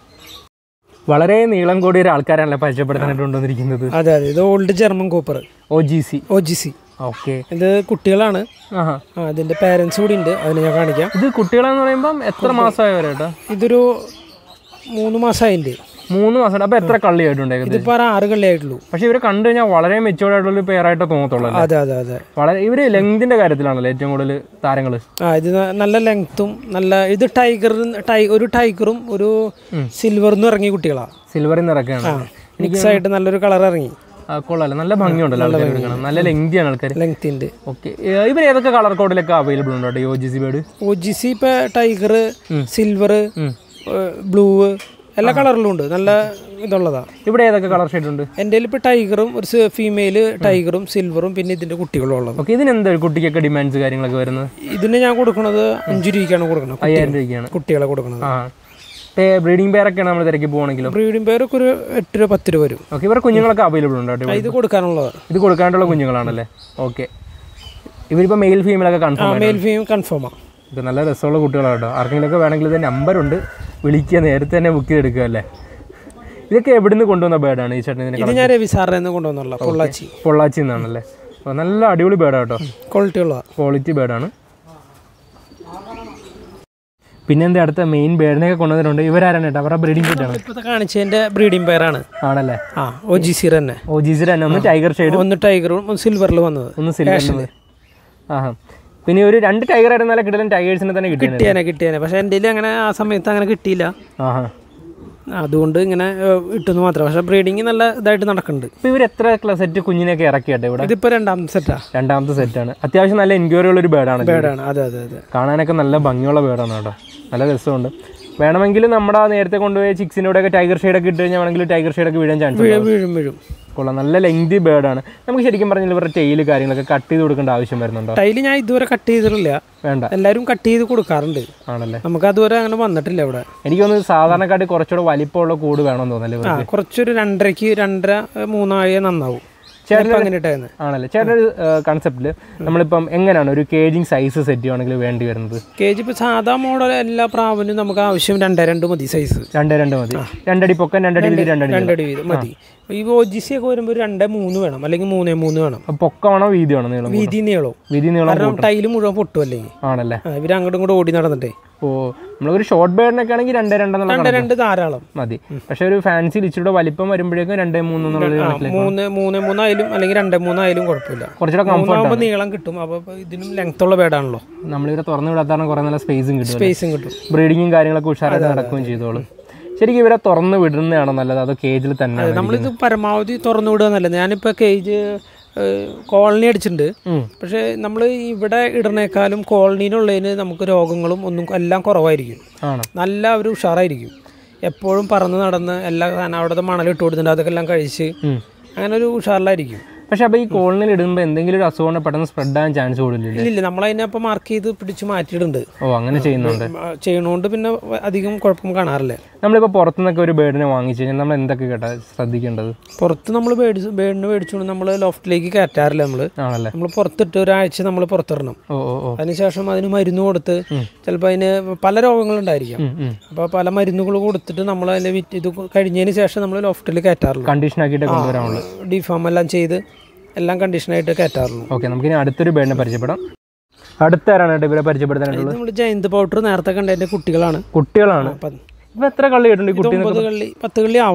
വളരെ നീളം കൂടിയ ഒരു ആൾക്കാരാണല്ലോ പരിചയപ്പെടുത്താനായിട്ട് കൊണ്ടുവന്നിരിക്കുന്നത് അതെ അതെ ഇത് old German cropper O G C O G C okay ഇത് കുട്ടികളാണ് ആഹാ ആ ഇതിൻ്റെ പാരൻസ് കൂടി ഉണ്ട് അതിന് ഞാൻ കാണിക്കാം ഇത് കുട്ടികളെന്ന് പറയുമ്പം എത്ര മാസമായവരേട്ടാ ഇതൊരു മൂന്ന് മാസമായിട്ടുണ്ട് മൂന്ന് മാസം അപ്പോൾ എത്ര കള്ളിയായിട്ടുണ്ട് ഏകദേശം ഇതിപ്പോൾ ഒരു ആറ് കള്ളിയായിട്ടുള്ളൂ പക്ഷേ ഇവരെ കണ്ടു കഴിഞ്ഞാൽ വളരെ മെച്ചുവേർഡ് ആയിട്ടുള്ള ഒരു പേരായിട്ട് തോന്നത്തുള്ളൂ അല്ലേ അതെ അതെ അതെ വളരെ ഇവര് ലെങ്തിന്റെ കാര്യത്തിലാണല്ലോ ഏറ്റവും കൂടുതൽ താരങ്ങൾ ആ ഇത് ന- നല്ല ലെങ്ത്തും നല്ല ഇത് ടൈഗർ ടൈ ഒരു ടൈഗറും ഒരു സിൽവറിന്നും ഇറങ്ങിയ കുട്ടികളാണ് സിൽവറിൽ നിറക്കാണ് മിക്സ് ആയിട്ട് നല്ലൊരു കളർ ഇറങ്ങി കൊള്ളാല്ല നല്ല ഭംഗിയുണ്ടല്ലോ ആൾക്കാർ എടുക്കണം നല്ല ലെങ്തിയാണ് ആൾക്കാർ ലെങ്തിൻ്റെ ഓക്കെ ഇവർ ഏതൊക്കെ കളർ കോഡിലൊക്കെ അവൈലബിൾ ഉണ്ടോ O G C bird O G C ഇപ്പോൾ ടൈഗർ സിൽവർ ബ്ലൂ എല്ലാ കളറിലും ഉണ്ട് നല്ല ഇതുള്ളതാ ഇവിടെ ഏതൊക്കെ കളർ ഷെയ്ഡ് ഉണ്ട് എൻ്റെ ഇപ്പോൾ ടൈഗറും ഒരു ഫീമെയിൽ ടൈഗറും സിൽവറും പിന്നെ ഇതിൻ്റെ കുട്ടികളും ഉള്ളത് ഓക്കെ ഇതിന് എന്താ കുട്ടിക്കൊക്കെ ഡിമാൻഡ്സ് കാര്യങ്ങളൊക്കെ വരുന്നത് ഇതിന് ഞാൻ കൊടുക്കുന്നത് അഞ്ച് രൂപയ്ക്കാണ് കൊടുക്കുന്നത് അയ്യായിരം രൂപയ്ക്കാണ് കുട്ടികളെ കൊടുക്കുന്നത് ആ ബ്രീഡിംഗ് പേരൊക്കെയാണ് നമ്മൾ തിരക്കി പോകണമെങ്കിലും ബ്രീഡിംഗ് പേരൊക്കെ ഒരു എട്ട് രൂപ പത്ത് രൂപ വരും ഓക്കെ ഇവരുടെ കുഞ്ഞുങ്ങളൊക്കെ അവൈലബിൾ ഉണ്ടോ ഇവിടെ? ഇത് കൊടുക്കാനുള്ളത് ഇത് കൊടുക്കാനുള്ള കുഞ്ഞുങ്ങളാണല്ലേ ഓക്കെ ഇവരിപ്പോൾ മെയിൽ ഫീമെയിലൊക്കെ കൺഫേം മെയിൽ ഫീം കൺഫേമാണ് ഇത് നല്ല രസമുള്ള കുട്ടികളാണ് കേട്ടോ ആർക്കെങ്കിലുമൊക്കെ വേണമെങ്കിൽ ഇത് നമ്പറുണ്ട് വിളിക്കുക നേരത്തെ തന്നെ ബുക്ക് ചെയ്തെടുക്കുക അല്ലേ ഇതൊക്കെ എവിടുന്ന് കൊണ്ടുവന്ന ബേർഡാണ് ഈ ചേട്ടൻ ഇതിനെ ഇത് ഞാൻ രവി സാറിൽ നിന്ന് കൊണ്ടുവന്നുള്ള പൊള്ളാച്ചി പൊള്ളാച്ചി നിന്നാണല്ലേ അപ്പോൾ നല്ല അടിപൊളി ബേർഡാണ് കേട്ടോ ക്വാളിറ്റി ഉള്ളതാണ് ക്വാളിറ്റി ബേർഡാണ് പിന്നെ എന്താ അടുത്ത മെയിൻ ബേർഡിനെയൊക്കെ കൊണ്ടുവന്നിട്ടുണ്ട് ഇവരാരാണ് കേട്ടോ അവരുടെ ബ്രീഡിംഗ് കിട്ടാണ് ഇപ്പോഴത്തെ കാണിച്ചതിൻ്റെ ബ്രീഡിംഗ് പെയറാണ് ആണല്ലേ ആ ഒ ജി സി തന്നെ ഓ ജിസിൽ തന്നെ ഒന്ന് ടൈഗർ ഷെയ്ഡ് ഒന്ന് ടൈഗറും ഒന്ന് സിൽവറിൽ വന്നത് ഒന്ന് സിൽവർ ആഹാ പിന്നെ ഒരു രണ്ട് ടൈഗർ ആയിരുന്നാലും കിട്ടലും ടൈഗേഴ്സിനെ തന്നെ കിട്ടിയാണ് കിട്ടിയാനെ കിട്ടിയാനെ പക്ഷെ എൻ്റെ കയ്യിൽ അങ്ങനെ ആ സമയത്ത് അങ്ങനെ കിട്ടിയില്ല ആഹാ അതുകൊണ്ട് ഇങ്ങനെ ഏഹ്, ഇട്ടെന്ന് മാത്രം പക്ഷെ ബ്രീഡിങ് നല്ല ഇതായിട്ട് നടക്കുന്നുണ്ട് അപ്പോൾ ഇവർ എത്ര സെറ്റ് കുഞ്ഞിനെയൊക്കെ ഇറക്കിയാട്ടെ ഇവിടെ ഇതിപ്പോൾ രണ്ടാമത്തെ സെറ്റാ രണ്ടാമത്തെ സെറ്റാണ് അത്യാവശ്യം നല്ല എൻക്വയറി ഉള്ള ഒരു ബേർഡാണ് ബേഡാണ് അതെ അതെ അതെ കാണാനൊക്കെ നല്ല ഭംഗിയുള്ള ബേർഡാണ് കേട്ടോ നല്ല രസമുണ്ട് വേണമെങ്കിൽ നമ്മുടെ ആ നേരത്തെ കൊണ്ടുപോയ ചിക്സിൻ്റെ കൂടെയൊക്കെ ടൈഗർ ഷെയ്ഡൊക്കെ ഇട്ട് കഴിഞ്ഞാൽ വേണമെങ്കിൽ ടൈഗർ ഷെയ്ഡൊക്കെ വീഴാൻ ചാൻസ് വീഴും വീഴും വീഴും കൊള്ളാം നല്ല ലെങ്തി ബേർഡാണ് നമുക്ക് ശരിക്കും പറഞ്ഞാൽ ഇവരുടെ ടെയിൽ കാര്യങ്ങളൊക്കെ കട്ട് ചെയ്ത് കൊടുക്കേണ്ട ആവശ്യം വരുന്നുണ്ടോ ടൈല് ഞാൻ ഇതുവരെ കട്ട് ചെയ്തിട്ടില്ല വേണ്ട എല്ലാവരും കട്ട് ചെയ്ത് കൊടുക്കാറുണ്ട് ആണല്ലേ നമുക്ക് അതുവരെ അങ്ങനെ വന്നിട്ടില്ല ഇവിടെ എനിക്ക് തോന്നുന്നു സാധാരണക്കാട്ടി കുറച്ചുകൂടെ വലിപ്പമുള്ള കൂട് വേണമെന്ന് തോന്നല്ലേ ആ ഇവർക്ക് കുറച്ചൊരു രണ്ടരക്ക് രണ്ടര മൂന്നായ നന്നാവും ചിലപ്പോൾ അങ്ങനെ ഇട്ടായിരുന്നു ആണല്ലേ ചേട്ടൻ ഒരു കൺസെപ്റ്റിൽ നമ്മളിപ്പം എങ്ങനെയാണ് ഒരു കേജിങ് സൈസ് സെറ്റ് ചെയ്യുവാണെങ്കിൽ വേണ്ടി വരുന്നത് കെ ജി ഇപ്പോൾ സാധാ മോഡൽ എല്ലാ പ്രാവിനും നമുക്ക് ആവശ്യം രണ്ടര രണ്ട് മതി സൈസ് രണ്ട് രണ്ട് മതി രണ്ടടി പൊക്കം രണ്ടടി വീതി രണ്ടടി നീളം. രണ്ടടി വീതം മതി ഈ ഒ ജി സി ഒക്കെ വരുമ്പോൾ ഒരു രണ്ടേ മൂന്ന് വേണം അല്ലെങ്കിൽ മൂന്നേ മൂന്ന് വേണം അപ്പൊ പൊക്കമാണോ വീതിയാണോ നീളം വീതി നീളവും വീതി നീളം കാരണം ടൈല് മുഴുവൻ പൊട്ടും അല്ലെങ്കിൽ ആണല്ലേ ഇവർ അങ്ങോട്ടും ഇങ്ങോട്ടും ഓടി നടന്നിട്ടേ ഓ നമ്മളൊരു ഷോർട്ട് ബേർഡിനൊക്കെ ആണെങ്കിൽ രണ്ട് രണ്ടെന്നുള്ള രണ്ട് രണ്ട് ധാരാളം മതി പക്ഷെ ഒരു ഫാൻസി ഇച്ചിരി വലിപ്പം വരുമ്പോഴേക്കും രണ്ട് മൂന്ന് എന്നുള്ള ആ, മൂന്ന് മൂന്ന് മൂന്നായാലും അല്ലെങ്കിൽ രണ്ടേ മൂന്നായാലും കുഴപ്പമില്ല കുറച്ചുകൂടെ കംഫർട്ട് മൂന്നാകുമ്പോൾ നീളം കിട്ടും അപ്പോൾ ഇതിനും ലെങ്ത് ഉള്ള ബേഡാണല്ലോ നമ്മളിവിടെ തുറന്നു വിടാത്താണ് കുറേ നല്ല സ്പേസും കിട്ടും സ്പേസും കിട്ടും ബ്രീഡിങ്ങും കാര്യങ്ങളൊക്കെ ഉഷാറായിട്ട് നടക്കുകയും ചെയ്തോളും ശരിക്കും ഇവരെ തുറന്ന് വിടുന്നതാണോ നല്ലത് അതോ കേജിൽ തന്നെ നമ്മളിത് പരമാവധി തുറന്നു വിടുക നല്ലത് ഞാനിപ്പോൾ കേജ് കോളനി അടിച്ചിട്ടുണ്ട് ഉം. പക്ഷേ നമ്മൾ ഇവിടെ ഇടണേക്കാളും കോളനിയിലുള്ളതിന് നമുക്ക് രോഗങ്ങളും ഒന്നും എല്ലാം കുറവായിരിക്കും ആണോ നല്ല ഒരു ഉഷാറായിരിക്കും എപ്പോഴും പറന്ന് നടന്ന് എല്ലാ സാധനം അവിടുത്തെ മണൽ ഇട്ട് കൊടുത്തിട്ടുണ്ട് അതൊക്കെ എല്ലാം കഴിച്ച് ഉം. അങ്ങനെ ഒരു ഉഷാറിലായിരിക്കും പക്ഷെ അപ്പോൾ ഈ കോളനിയിൽ ഇടുമ്പോൾ എന്തെങ്കിലും ഒരു അസുഖം ഉണ്ടെങ്കിൽ പെട്ടെന്ന് സ്പ്രെഡ് ആകാൻ ചാൻസ് കൂടുതലില്ലേ ഇല്ലില്ല നമ്മളതിനെ അപ്പോൾ മാർക്ക് ചെയ്ത് പിടിച്ച് മാറ്റിയിട്ടുണ്ട് ഓ അങ്ങനെ ചെയ്യുന്നുണ്ട് ആ, ചെയ്യണോണ്ട് പിന്നെ അധികം കുഴപ്പം കാണാറില്ല നമ്മളിപ്പോൾ പുറത്തുനിന്നൊക്കെ ഒരു ബേർഡിനെ വാങ്ങിച്ചു കഴിഞ്ഞാൽ നമ്മൾ എന്തൊക്കെ കേട്ടാ ശ്രദ്ധിക്കേണ്ടത് പുറത്ത് നമ്മൾ മേടിച്ച് ബേഡിന് മേടിച്ചുകൊണ്ട് നമ്മൾ ലോഫ്റ്റിലേക്ക് കയറ്റാറില്ല നമ്മൾ ആണല്ലേ നമ്മൾ പുറത്തിട്ട് ഒരാഴ്ച നമ്മൾ പുറത്തിടണം ഓ ഓ ഓ അതിനുശേഷം അതിന് മരുന്ന് കൊടുത്ത് ചിലപ്പോൾ അതിന് പല രോഗങ്ങളുണ്ടായിരിക്കാം ഉം, ഉം. അപ്പോൾ പല മരുന്നുകൾ കൊടുത്തിട്ട് നമ്മൾ അതിൻ്റെ വിറ്റ് ഇത് കഴിഞ്ഞതിന് ശേഷം നമ്മൾ ലോഫ്റ്റിൽ കയറ്റാറുള്ളൂ കണ്ടീഷൻ ആക്കിയിട്ട് കൊണ്ടുവരാനുള്ളൂ ഡിഫാം എല്ലാം ചെയ്ത് എല്ലാം കണ്ടീഷനായിട്ട് കയറ്റാറുള്ളൂ ഓക്കെ നമുക്കിനി അടുത്തൊരു ബേഡിനെ പരിചയപ്പെടാം അടുത്ത ആരാണ് കേട്ടോ ഇവരെ പരിചയപ്പെടുത്താനായിട്ടുള്ളത് നമ്മൾ ജയന്ത് പൗഡർ നേരത്തെ കണ്ടതിൻ്റെ കുട്ടികളാണ് കുട്ടികളാണ് അപ്പം ഇപ്പൊ എത്ര കള്ളി കേട്ടുണ്ട് ഈ കുട്ടി ഒമ്പത് കള്ളി പത്ത് കള്ളി ആവണു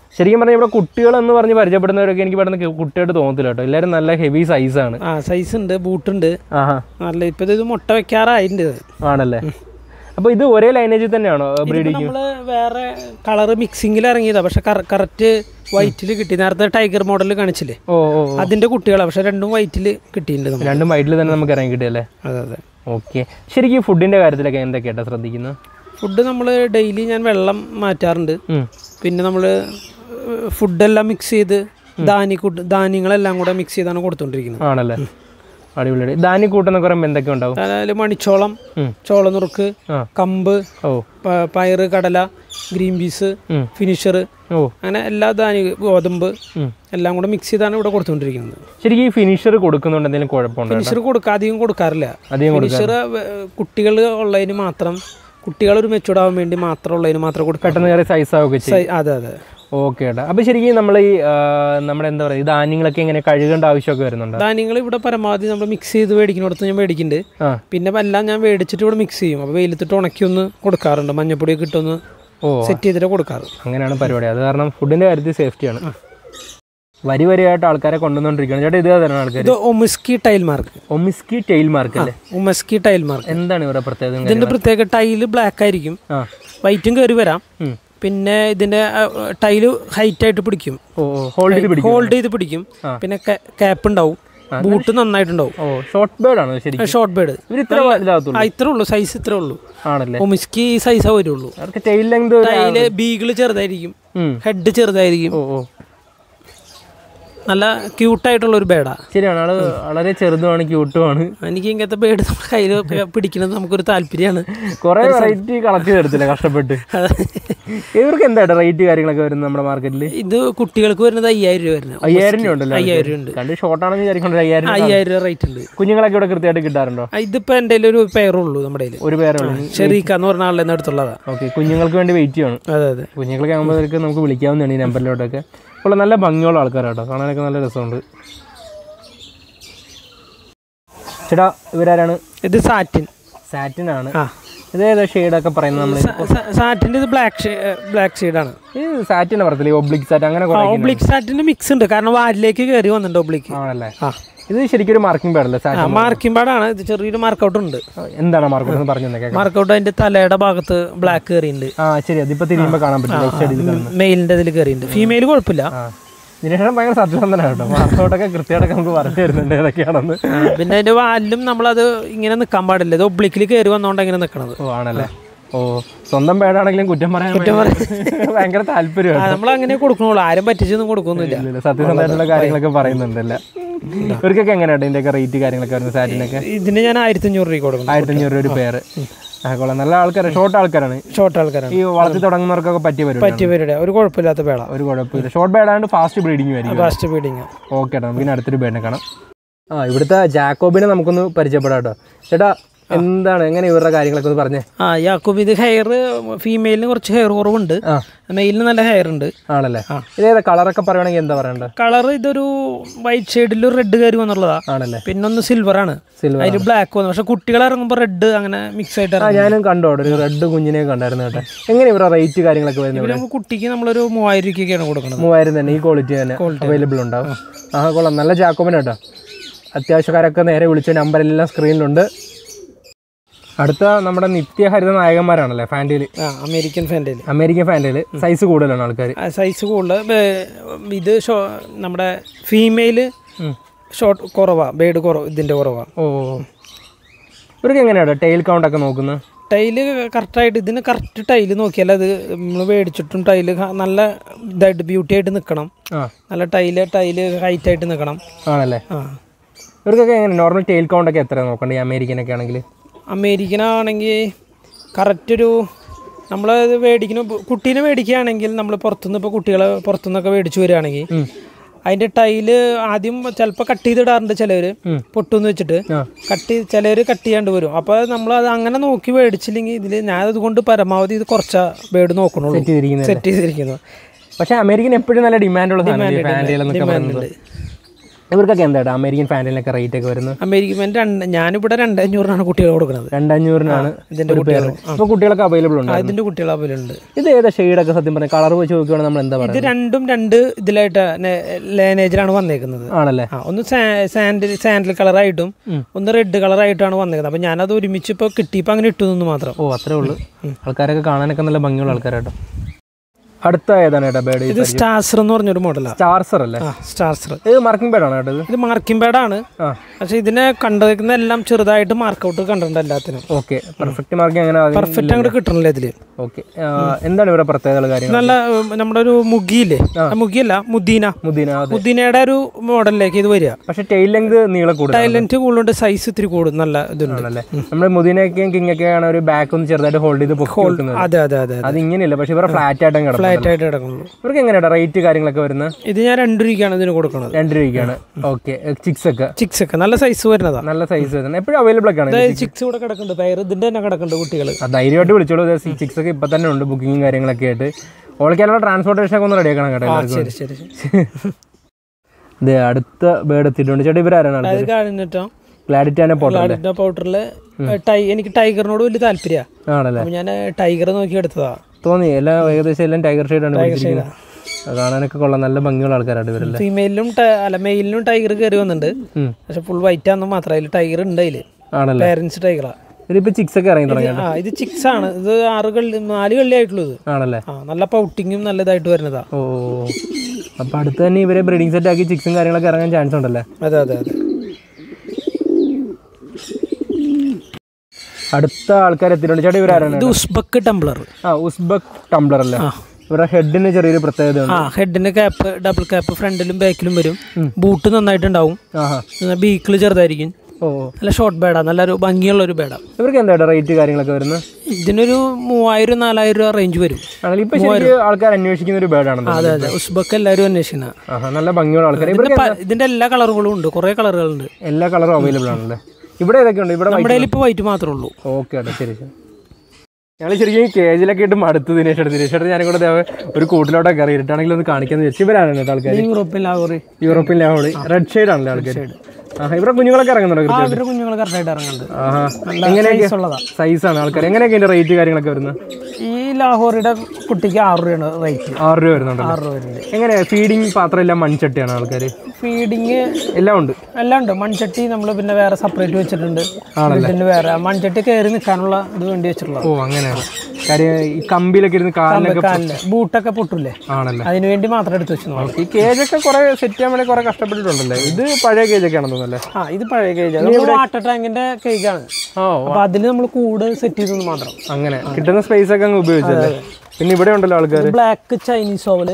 ശരിക്കും പറഞ്ഞാൽ ഇവിടെ കുട്ടികളെന്ന് പറഞ്ഞ് പരിചയപ്പെടുന്നവരൊക്കെ എനിക്ക് പെട്ടെന്ന് കുട്ടിയായിട്ട് തോന്നത്തില്ല കേട്ടോ എല്ലാവരും നല്ല ഹെവി സൈസാണ് ആ സൈസ് ഉണ്ട് ബൂട്ടുണ്ട് ആഹാ നല്ല ഇപ്പൊ ഇത് മുട്ട വെക്കാറായിട്ടുണ്ട് ഇത്. ആണല്ലേ അപ്പോൾ ഇത് ഒരേ ലൈനേജിൽ തന്നെയാണോ ബ്രീഡിങ് നമ്മള് വേറെ കളർ മിക്സിങ്ങിൽ ഇറങ്ങിയതാ പക്ഷെ കറക്റ്റ് വൈറ്റിൽ കിട്ടി നേരത്തെ ടൈഗർ മോഡൽ കാണിച്ചില്ലേ ഓ ഓ അതിന്റെ കുട്ടികളാണ് പക്ഷെ രണ്ടും വൈറ്റിൽ കിട്ടിയിട്ടുണ്ട് നമ്മൾ രണ്ടും വൈറ്റിൽ തന്നെ നമുക്ക് ഇറങ്ങി കിട്ടിയല്ലേ അതെ അതെ ഓക്കെ ശരിക്കും ഫുഡിൻ്റെ കാര്യത്തിലൊക്കെ എന്തൊക്കെയാട്ടോ ശ്രദ്ധിക്കുന്നത് ഫുഡ് നമ്മൾ ഡെയിലി ഞാൻ വെള്ളം മാറ്റാറുണ്ട് ഉം. പിന്നെ നമ്മൾ ഫുഡെല്ലാം മിക്സ് ചെയ്ത് ധാന്യക്കൂട്ട് ധാന്യങ്ങളെല്ലാം കൂടെ മിക്സ് ചെയ്താണ് കൊടുത്തോണ്ടിരിക്കുന്നത് ആണല്ലേ അടിപൊളി ധാന്യം കൂട്ടുന്ന കുറേ എന്തൊക്കെ ഉണ്ടാവും അതായത് മണിച്ചോളം ഉം. ചോളനുറുക്ക് ആ കമ്പ് ഓ പ- പയറ് കടല ഗ്രീൻ പീസ് ഉം. ഫിനിഷർ ഓ അങ്ങനെ എല്ലാ ധാന്യ ഗോതമ്പ് ഉം. എല്ലാം കൂടെ മിക്സ് ചെയ്താണ് ഇവിടെ കൊടുത്തുകൊണ്ടിരിക്കുന്നത് ശരിക്കും ഈ ഫിനിഷർ കൊടുക്കുന്നുണ്ട് എന്തെങ്കിലും കുഴപ്പമുണ്ടോ ഫിനിഷർ കൊടുക്കുക അധികം കൊടുക്കാറില്ല അധികം കൊടുക്കുക ഫിനിഷർ കുട്ടികൾ ഉള്ളതിന് മാത്രം കുട്ടികൾ ഒരു മെച്ചൂർഡ് ആവാൻ വേണ്ടി മാത്രം ഉള്ളതിന് മാത്രം കൊടുക്കാം പെട്ടെന്ന് കയറി സൈസ് ആവുകയൊക്കെ ചെയ്യും അതെ അതെ ഓക്കെ ഏട്ടാ അപ്പോൾ ശരിക്കും നമ്മൾ ഈ ആ, നമ്മുടെ എന്താ പറയുക ഈ ധാന്യങ്ങളൊക്കെ ഇങ്ങനെ കഴുകേണ്ട ആവശ്യമൊക്കെ വരുന്നുണ്ടോ ധാന്യങ്ങൾ ഇവിടെ പരമാവധി നമ്മൾ മിക്സ് ചെയ്ത് മേടിക്കുന്നിടത്ത് ഞാൻ മേടിക്കുന്നുണ്ട് ആ പിന്നെ എല്ലാം ഞാൻ മേടിച്ചിട്ട് ഇവിടെ മിക്സ് ചെയ്യും അപ്പോൾ വെയിലത്തിട്ട് ഉണക്കി ഒന്ന് കൊടുക്കാറുണ്ട് മഞ്ഞപ്പൊടിയൊക്കെ ഇട്ടൊന്ന് ഓ സെറ്റ് ചെയ്തിട്ട് കൊടുക്കാറ് അങ്ങനെയാണ് പരിപാടി അത് കാരണം ഫുഡിൻ്റെ കാര്യത്തിൽ സേഫ്റ്റിയാണ് വരി വരിയായിട്ട് ആൾക്കാരെ കൊണ്ടുവന്നുകൊണ്ടിരിക്കുകയാണ് ചേട്ടാ ഇത് തരണം ആൾക്കാർ ഇത് ഒമിസ്കി ടൈൽ മാർക്ക് ഒമിസ്കി ടെയിൽ മാർക്ക് അല്ലേ ഒമസ്കി ടൈൽ മാർക്ക് എന്താണ് ഇവരുടെ പ്രത്യേകത ഇതിന്റെ പ്രത്യേക ടൈല് ബ്ലാക്ക് ആയിരിക്കും ആ വൈറ്റും കയറി വരാം ഉം. പിന്നെ ഇതിന്റെ ടൈല് ഹൈറ്റ് ആയിട്ട് പിടിക്കും ഓ ഓ ഹോൾഡ് ചെയ്ത് പിടിക്കും ഹോൾഡ് ചെയ്ത് പിടിക്കും പിന്നെ ക്യാപ്പ് ഉണ്ടാവും ബൂട്ട് നന്നായിട്ടുണ്ടാവും ഓ ഷോർട്ട് ബേർഡ് ആണോ ശരിക്കും ഷോർട്ട് ബേഡ് ഇവർ ഇത്ര വലുതാകത്തുള്ളൂ ആ ഇത്രേ ഉള്ളൂ സൈസ് ഇത്രേ ഉള്ളൂ ആണല്ലേ ഒമിസ്കി ഈ സൈസേ വരുള്ളൂ അവർക്ക് ടെയിൽ ലെങ്ത് ടൈല് ബീഗിള് ചെറുതായിരിക്കും ഹെഡ് ചെറുതായിരിക്കും ഓ ഓ നല്ല ക്യൂട്ടായിട്ടുള്ള ഒരു ബേഡാ ശരിയാണ് ആള് വളരെ ചെറുതുമാണ് ക്യൂട്ടുമാണ് എനിക്ക് ഇങ്ങനത്തെ ബേഡ് നമ്മുടെ കയ്യിൽ പിടിക്കുന്നത് നമുക്കൊരു താല്പര്യമാണ് കുറെ വെറൈറ്റി കളക്ട് ചെയ്തെടുത്തില്ല കഷ്ടപ്പെട്ട് ഇവർക്ക് എന്താ റേറ്റ് കാര്യങ്ങളൊക്കെ വരുന്നത് നമ്മുടെ മാർക്കറ്റിൽ ഇത് കുട്ടികൾക്ക് വരുന്നത് അയ്യായിരം രൂപ വരുന്നത് അയ്യായിരം രൂപ ഉണ്ടല്ലോ അയ്യായിരം ഉണ്ട് കണ്ട് ഷോർട്ടാണെന്ന് വിചാരിക്കുന്നത് അയ്യായിരം രൂപ. അയ്യായിരം രൂപ റേറ്റ് ഉണ്ട് കുഞ്ഞുങ്ങളൊക്കെ ഇവിടെ കൃത്യമായിട്ട് കിട്ടാറുണ്ടോ ആ, ഇതിപ്പോ എൻ്റെ കയ്യിൽ ഒരു പേറുള്ളൂ നമ്മുടെ കയ്യിൽ ഒരു പേരേ ഉള്ളൂ ഷെറീക്ക എന്ന് പറഞ്ഞ ആളുടെ അടുത്തുള്ളതാ ഓക്കെ കുഞ്ഞുങ്ങൾക്ക് വേണ്ടി വെയിറ്റ് ചെയ്യണം അതെ അതെ കുഞ്ഞുങ്ങളൊക്കെ ആകുമ്പോഴേക്ക് നമുക്ക് വിളിക്കാവുന്നതാണ് ഈ നമ്പറിലോട്ടൊക്കെ ഉള്ള നല്ല ഭംഗിയുള്ള ആൾക്കാരാട്ടോ കാണാനൊക്കെ നല്ല രസമുണ്ട് ചേട്ടാ ഇവരാരാണ് ഇത് സാറ്റിൻ സാറ്റിൻ ആണ് ആ ഇത് ഏതാ ഷെയ്ഡൊക്കെ പറയുന്നത് നമ്മൾ സാറ്റിൻ്റെ ഇത് ബ്ലാക്ക് ബ്ലാക്ക് ഷെയ്ഡാണ് ഈ സാറ്റിനെ പറയത്തില്ല ഒബ്ലിക് സാറ്റ് അങ്ങനെ കുറേ ഒബ്ലിക് സാറ്റിന്റെ മിക്സ് ഉണ്ട് കാരണം വാലിലേക്ക് കയറി വന്നിട്ടുണ്ട് ഒബ്ലിക്ക് ആണല്ലേ ആ ഇത് ശരിക്കും ഒരു മാർക്കിംഗ് പാടല്ലേ സാറ്റ് മാർക്കിംഗ് പാടാണ് ഇത് ചെറിയൊരു മാർക്കൗട്ട് ഉണ്ട് എന്താണ് മാർക്ക് എന്ന് പറഞ്ഞു തന്നെ കേൾക്കാം മാർക്കൗട്ട് അതിന്റെ തലയുടെ ഭാഗത്ത് ബ്ലാക്ക് കയറിയിട്ടുണ്ട് ആ ശരി അതിപ്പോ തിരിയുമ്പോൾ കാണാൻ പറ്റും ലെഫ്റ്റ് സൈഡിൽ കാണുന്നത് മെയിലിന്റെ ഇതിൽ കയറിയിട്ടുണ്ട് ഫീമെയിൽ കുഴപ്പമില്ല ആ ദിനേശൻ ഭയങ്കര സത്യസന്ധനാണ് കേട്ടോ മാർക്കൗട്ടൊക്കെ കൃത്യമായിട്ടൊക്കെ നമുക്ക് പറഞ്ഞു തരുന്നുണ്ട് ഏതൊക്കെയാണെന്ന് ആ, പിന്നെ അതിന്റെ വാലിലും നമ്മളത് ഇങ്ങനെ നിൽക്കാൻ പാടില്ല ഇത് ഒബ്ലിക്കിൽ കയറി വന്നോണ്ട് ഇങ്ങനെ നിൽക്കണത് ഓ ആണല്ലേ ഓ സ്വന്തം പേടാണെങ്കിലും കുറ്റം പറയാൻ ഭയങ്കര- ഭയങ്കര താല്പര്യമാണ് നമ്മൾ അങ്ങനെ കൊടുക്കണുള്ളൂ ആരും പറ്റിച്ചൊന്നും കൊടുക്കൊന്നുമില്ല ഇല്ലില്ല, സത്യസന്ധമായിട്ടുള്ള കാര്യങ്ങളൊക്കെ പറയുന്നുണ്ടല്ല ഇവർക്കൊക്കെ എങ്ങനെയാണ് ഇതിന്റെയൊക്കെ റേറ്റ് കാര്യങ്ങളൊക്കെ വരുന്നത് സാറ്റിനൊക്കെ ഇതിന് ഞാൻ ആയിരത്തി അഞ്ഞൂറ് രൂപ കൊടുക്കണം ആയിരത്തി അഞ്ഞൂറ് രൂപ ഒരു പേര് ആ കൊള്ളാം നല്ല ആൾക്കാരാണ് ഷോർട്ട് ആൾക്കാരാണ് ഷോർട്ട് ആൾക്കാരാണ് ഈ വളർത്തി തുടങ്ങുന്നവർക്കൊക്കെ പറ്റിയ പരിപാടി പറ്റിയ പേരുടെ ഒരു കുഴപ്പമില്ലാത്ത പേള ഒരു കുഴപ്പമില്ല ഷോർട്ട് ബേഡാണ്ട് ഫാസ്റ്റ് ബ്രീഡിങ് ആയിരിക്കും ഫാസ്റ്റ് ഫീഡിങ് ഓക്കെ ഏട്ടാ നമുക്ക് ഇനി അടുത്തൊരു ബേഡിനെ കാണാം ആ ഇവിടുത്തെ ജാക്കോബിനെ നമുക്കൊന്ന് പരിചയപ്പെടാം കേട്ടോ ചേട്ടാ എന്താണ് എങ്ങനെ ഇവരുടെ കാര്യങ്ങളൊക്കെ ഒന്ന് പറഞ്ഞേ ആ യാക്കൂബ് ഇത് ഹെയർ ഫീമെയിലിന് കുറച്ച് ഹെയർ കുറവുണ്ട് ആ മെയിലിന് നല്ല ഹെയർ ഉണ്ട് ആണല്ലേ ഇതേതാ കളറൊക്കെ പറയുകയാണെങ്കിൽ എന്താ പറയണ്ടേ കളർ ഇതൊരു വൈറ്റ് ഷെയ്ഡിൽ റെഡ് കയറി വന്നുള്ളതാ ആണല്ലേ പിന്നെ ഒന്ന് സിൽവർ ആണ് സിൽവർ അതിൽ ബ്ലാക്ക് വന്നു പക്ഷെ കുട്ടികൾ ഇറങ്ങുമ്പോൾ റെഡ് അങ്ങനെ മിക്സ് ആയിട്ട് ആ ഇറങ്ങും ഞാനും കണ്ടു അവിടെ ഒരു റെഡ് കുഞ്ഞിനെ കണ്ടായിരുന്നു കേട്ടോ എങ്ങനെ ഇവരുടെ റേറ്റ് കാര്യങ്ങളൊക്കെ വരുന്നത് ഇവര് നമുക്ക് കുട്ടിക്ക് നമ്മളൊരു മൂവായിരം രൂപയ്ക്കൊക്കെയാണ് കൊടുക്കുന്നത് മൂവായിരം തന്നെ ഈ ക്വാളിറ്റി തന്നെ അവൈലബിൾ ഉണ്ടാവും ആ കൊള്ളാം നല്ല ജാക്കോബിന് കേട്ടോ അത്യാവശ്യക്കാരൊക്കെ നേരെ വിളിച്ച നമ്പറെല്ലാം സ്ക്രീനിലുണ്ട് അടുത്ത നമ്മുടെ നിത്യഹരിത നായകന്മാരാണല്ലേ ഫാൻറ്റയിൽ ആ American fantail American fantail size കൂടുതലാണ് ആൾക്കാർ സൈസ് കൂടുതൽ ഇത് ഷോ നമ്മുടെ ഫീമെയിൽ ഷോർട്ട് കുറവാ ബേഡ് കുറവ് ഇതിൻ്റെ കുറവാ ഓ ഇവർക്ക് എങ്ങനെയാണ് ടെയിൽ കൗണ്ട് ഒക്കെ നോക്കുന്നത് ടൈല് കറക്റ്റായിട്ട് ഇതിന് കറക്റ്റ് ടൈല് നോക്കിയാൽ അത് നമ്മൾ മേടിച്ചിട്ടും ടൈല് ക- നല്ല ഇതായിട്ട് ബ്യൂട്ടി ആയിട്ട് നിൽക്കണം ആ നല്ല ടൈല് ടൈല് ഹൈറ്റ് ആയിട്ട് നിൽക്കണം ആണല്ലേ ആ ഇവർക്കൊക്കെ എങ്ങനെ നോർമൽ ടെയിൽ കൗണ്ട് ഒക്കെ എത്ര നോക്കണ്ടേ ഈ അമേരിക്കനൊക്കെ ആണെങ്കിൽ അമേരിക്കനാണെങ്കിൽ കറക്റ്റ് ഒരു നമ്മളത് മേടിക്കുന്ന കുട്ടീനെ മേടിക്കുകയാണെങ്കിൽ നമ്മൾ പുറത്തുനിന്ന് ഇപ്പോൾ കുട്ടികളെ പുറത്തുനിന്നൊക്കെ മേടിച്ചു വരികയാണെങ്കിൽ അതിൻ്റെ ടൈല് ആദ്യം ചിലപ്പോൾ കട്ട് ചെയ്തിടാറുണ്ട് ചിലവർ പൊട്ടുന്ന് വെച്ചിട്ട് ആ കട്ട് ചിലവർ കട്ട് ചെയ്യാണ്ട് വരും അപ്പോൾ നമ്മൾ അത് അങ്ങനെ നോക്കി മേടിച്ചില്ലെങ്കിൽ ഇതിൽ ഞാൻ അതുകൊണ്ട് പരമാവധി ഇത് കുറച്ച ബേഡ് നോക്കണുള്ളൂ സെറ്റ് ചെയ്തിരിക്കുന്നത് സെറ്റ് ചെയ്തിരിക്കുന്നത് പക്ഷെ അമേരിക്കൻ എപ്പോഴും നല്ല ഡിമാൻഡുള്ള സാധനം ഫാൻറ്റയിൽ എന്നൊക്കെ പറയുന്നത് ഇവർക്കൊക്കെ എന്താ ഏട്ടാ അമേരിക്കൻ ഫാൻറ്റലിനൊക്കെ റേറ്റ് ഒക്കെ വരുന്നത് അമേരിക്കൻ രണ്ട് ഞാനിവിടെ രണ്ട് അഞ്ഞൂറിനാണ് കുട്ടികൾ കൊടുക്കുന്നത് രണ്ടഞ്ഞൂറിനാണ് ഇതിന്റെ ഒരു പേര് അപ്പോൾ കുട്ടികളൊക്കെ അവൈലബിൾ ഉണ്ട് ഇതിന്റെ കുട്ടികൾ അവലുണ്ട് ഇത് ഏതാ ഷെയ്ഡൊക്കെ സത്യം പറഞ്ഞാൽ കളർ വെച്ച് നോക്കുകയാണെങ്കിൽ നമ്മൾ എന്താ ഇത് പറയുക രണ്ടും രണ്ട് ഇതിലായിട്ട് ലേനേജിലാണ് വന്നേക്കുന്നത് ആണല്ലേ ആ ഒന്ന് സാൻഡിൽ സാൻഡിൽ കളറായിട്ടും ഒന്ന് റെഡ് കളറായിട്ടാണ് വന്നേക്കുന്നത് അപ്പം ഞാനത് ഒരുമിച്ച് ഇപ്പോൾ കിട്ടിയപ്പോൾ അങ്ങനെ ഇട്ടു നിന്ന് മാത്രം ഓ അത്രേ ഉള്ളൂ ആൾക്കാരൊക്കെ കാണാനൊക്കെ നല്ല ഭംഗിയുള്ള ആൾക്കാരാട്ടോ അടുത്ത ഏതാണ് ഏട്ടാ ബേഡ് ഇത് സ്റ്റാർസർ എന്ന് പറഞ്ഞൊരു മോഡലാണ് സ്റ്റാർസർ അല്ലേ ആ സ്റ്റാർസർ ഇത് മാർക്കിംഗ് ബേഡാണ് കേട്ടോ ഇത് ഇത് മാർക്കിംഗ് പാഡാണ് ആ പക്ഷെ ഇതിനെ കണ്ടേക്കുന്ന എല്ലാം ചെറുതായിട്ട് മാർക്കൗട്ട് കണ്ടിട്ടുണ്ട് എല്ലാത്തിനും ഓക്കെ പെർഫെക്റ്റ് മാർക്കിംഗ് അങ്ങനെ പെർഫെക്റ്റ് അങ്ങോട്ട് കിട്ടണില്ല ഇതില് ഓക്കെ എന്താണ് ഇവിടെ പ്രത്യേകതകൾ കാര്യങ്ങൾ നല്ല ഉം, നമ്മുടെ ഒരു മുഗിയില്ലേ ആ, മുഗിയല്ല മുദീന മുദീന അതെ മുദീനയുടെ ഒരു മോഡലിലേക്ക് ഇത് വരിക പക്ഷെ ടെയിൽ ലെങ്ത് നീളം കൂടുതൽ ടൈലന്റ് കൂടുതലുണ്ട് സൈസ് ഇത്തിരി കൂടും നല്ല ഇതുണ്ട് ആണല്ലേ നമ്മുടെ മുദീനയൊക്കെയും കിങ് ഒക്കെ ആണ് ഒരു ബാക്ക് ഒന്ന് ചെറുതായിട്ട് ഹോൾഡ് ചെയ്ത് പൊക്കി വെക്കുന്നത് അതെ അതെ അതെ അത് ഇങ്ങനെയല്ല പക്ഷെ ഇവരെ ഫ്ലാറ്റ് ആയിട്ടും കിടക്കും ഫ്ലാറ്റ് ആയിട്ട് കിടക്കുള്ളൂ ഇവർക്ക് എങ്ങനെയാ റേറ്റ് കാര്യങ്ങളൊക്കെ വരുന്നത് ഇത് ഞാൻ രണ്ട് രൂപയ്ക്കാണ് ഇതിന് കൊടുക്കുന്നത് രണ്ട് രൂപയ്ക്കാണ് ഓക്കെ ചിക്സ് ഒക്കെ ചിക്സ് ഒക്കെ നല്ല സൈസ് വരുന്നതാ നല്ല സൈസ് വരുന്നത് എപ്പോഴും അവൈലബിൾ ഒക്കെ ആണ് അതായത് ചിക്സ് ഇവിടെ കിടക്കുന്നുണ്ട് പയർ ഇതിന്റെ തന്നെ കിടക്കുന്നുണ്ട് കുട്ടികൾ ആ, ധൈര്യമായിട്ട് വിളിച്ചോളൂ ചിക്സ് ഒക്കെ ഇപ്പൊ തന്നെ ഉണ്ട് ബുക്കിങ്ങും കാര്യങ്ങളൊക്കെ ആയിട്ട് ഓൾക്കാനുള്ള ട്രാൻസ്പോർട്ടേഷൻ ഒക്കെ ഒന്ന് റെഡി ആക്കണം കേട്ടോ എല്ലാവർക്കും ശരി ശരി ശരി ഇത് അടുത്ത ബേർഡ് എത്തിയിട്ടുണ്ട് ചേട്ടാ ഇവരാരാണ് ആൾക്കാർ അത് കഴിഞ്ഞിട്ടോ ക്ലാരിറ്റാനെ പോട്ടെ ലാഡിന്റെ പൗഡറില് ടൈ എനിക്ക് ടൈഗറിനോട് വലിയ താല്പര്യമാണ് ആണല്ലേ അപ്പൊ ഞാൻ ടൈഗർ നോക്കി എടുത്തതാ തോന്നി എല്ലാം ഏകദേശം എല്ലാം ടൈഗർ ഷെയ്ഡാണ് പിടിച്ചിരിക്കുന്നത് അത് കാണാനൊക്കെ കൊള്ളാം നല്ല ഭംഗിയുള്ള ആൾക്കാരാണ് ഇവരല്ലേ ഫീമെയിലും അല്ല മെയിലിനും ടൈഗർ കയറി വന്നിട്ടുണ്ട് ഉം. പക്ഷെ ഫുൾ വൈറ്റ് ആണെന്ന് മാത്രം അതിൽ ടൈഗർ ഉണ്ട് അതില് ആണല്ലേ പേരൻസ് ടൈഗറാ ഇതിപ്പോ ചിക്സ് ഒക്കെ ഇറങ്ങി തുടങ്ങി ആ ഇത് ചിക്സ് ആണ് ഇത് ആറ് കള്ളി നാല് കള്ളി ആയിട്ടുള്ളൂ ഇത് ആണല്ലേ ആ നല്ല പൗട്ടിങ്ങും നല്ല ഇതായിട്ട് വരുന്നതാ ഓ അപ്പൊ അടുത്ത് തന്നെ ഇവരെ ബ്രീഡിംഗ് സെറ്റ് ആക്കി ചിക്സും കാര്യങ്ങളൊക്കെ ഇറങ്ങാൻ ചാൻസ് ഉണ്ടല്ലേ അതെ അതെ അതെ അടുത്ത ആൾക്കാർ എത്തിയിട്ടുണ്ട് ചേട്ടാ ഇവരാരാണ് ഇത് ഉസ്ബക്ക് ടംബ്ലർ ആ ഉസ്ബക് ടംബ്ലർ അല്ലേ ആ. ഇവരുടെ ഹെഡിന് ചെറിയൊരു പ്രത്യേകതയുണ്ട് ആ ഹെഡിന്റെ ക്യാപ്പ് ഡബിൾ ക്യാപ്പ് ഫ്രണ്ടിലും ബാക്കിലും വരും ബൂട്ട് നന്നായിട്ടുണ്ടാവും ആഹാ ബീക്കിൾ ചെറുതായിരിക്കും ഓ നല്ല ഷോർട്ട് ബേഡാ നല്ലൊരു ഭംഗിയുള്ള ഒരു ബേഡാ ഇവർക്ക് എന്താ റേറ്റ് കാര്യങ്ങളൊക്കെ വരുന്നത് ഇതിനൊരു മൂവായിരം നാലായിരം രൂപ റേഞ്ച് വരും ആണെങ്കിൽ ഇപ്പൊ ശരിക്കും ആൾക്കാർ അന്വേഷിക്കുന്ന ഒരു ബേർഡാണെന്ന് അതെ അതെ ഉസ്ബക്ക് എല്ലാവരും അന്വേഷിക്കുന്ന ആഹാ നല്ല ഭംഗിയുള്ള ആൾക്കാർ ഇതിന്റെ പ- ഇതിന്റെ എല്ലാ കളറുകളും ഉണ്ട് കുറെ കളറുകളുണ്ട് എല്ലാ കളറും അവൈലബിൾ ആണല്ലേ ഇവിടെ ഏതൊക്കെ ഉണ്ട് ഇവിടെ നമ്മുടെ കയ്യിൽ ഇപ്പോൾ വൈറ്റ് മാത്രമേ ഉള്ളൂ ഓക്കെ അതെ ശരി ശരി ഞങ്ങൾ ശരിക്കും കേജിലൊക്കെ ഇട്ട് മടുത്ത് ദിനേശ് എടുത്ത് ദിനേശ് എടുത്ത് ഞാനും കൂടെ ദേ ഒരു കൂട്ടിലോട്ടൊക്കെ കയറി ഇരുട്ടാണെങ്കിൽ ഒന്ന് കാണിക്കാന്ന് വെച്ചു ഇവരാണ് കേട്ടോ ആൾക്കാർ European Lahori European Lahori red shade ആണല്ലേ ആൾക്കാർ ആഹാ ഇവിടെ കുഞ്ഞുങ്ങളൊക്കെ ഇറങ്ങുന്നുണ്ടോ ആ കൃത്യമായിട്ട് അവരുടെ കുഞ്ഞുങ്ങൾ കറക്റ്റായിട്ട് ഇറങ്ങുന്നുണ്ട് ആഹാ നല്ല എങ്ങനെയൊക്കെ size ഉള്ളതാ സൈസ് ആണ് ആൾക്കാർ എങ്ങനെയൊക്കെ ഇതിന്റെ റേറ്റ് കാര്യങ്ങളൊക്കെ വരുന്നത് ഈ ലാഹോറിയുടെ കുട്ടിക്ക് ആറ് രൂപയാണ് റേറ്റ് ആറ് രൂപ വരുന്നുണ്ടല്ലോ ആറ് രൂപ വരുന്നുണ്ട് എങ്ങനെയാ ഫീഡിങ് പാത്രം എല്ലാം മൺചട്ടിയാണ് ആൾക്കാർ ഫീഡിങ് എല്ലാം ഉണ്ട് എല്ലാം ഉണ്ട് മൺചട്ടി നമ്മൾ പിന്നെ വേറെ സെപ്പറേറ്റ് വെച്ചിട്ടുണ്ട് ഇതിന് വേറെ മൺചട്ടി കയറി നിൽക്കാനുള്ള ഇത് വേണ്ടി വെച്ചിട്ടുള്ളത് ഓ അങ്ങനെയാണ് കാര്യം ഈ കമ്പിയിലൊക്കെ ഇരുന്ന് കാലിനൊക്കെ കാലില് ബൂട്ടൊക്കെ പൊട്ടൂലേ ആണല്ലേ അതിന് വേണ്ടി മാത്രം എടുത്ത് വെച്ചു ഈ കേജൊക്കെ കുറെ സെറ്റ് ചെയ്യാൻ വേണ്ടി കുറെ കഷ്ടപ്പെട്ടിട്ടുണ്ടല്ലേ ഇത് പഴയ കേജൊക്കെ ആണെന്ന് തോന്നുന്നല്ലേ ആ ഇത് പഴയ കേജ് വാട്ടർ ടാങ്കിന്റെ കേക്കാണ് ഓ അപ്പൊ അതിന് നമ്മൾ കൂട് സെറ്റ് ചെയ്തെന്ന് മാത്രം അങ്ങനെ കിട്ടുന്ന സ്പേസ് ഒക്കെ അങ്ങ് ഉപയോഗിച്ചല്ലേ പിന്നെ ഇവിടെ ഉണ്ടല്ലോ ആൾക്കാർ black Chinese owl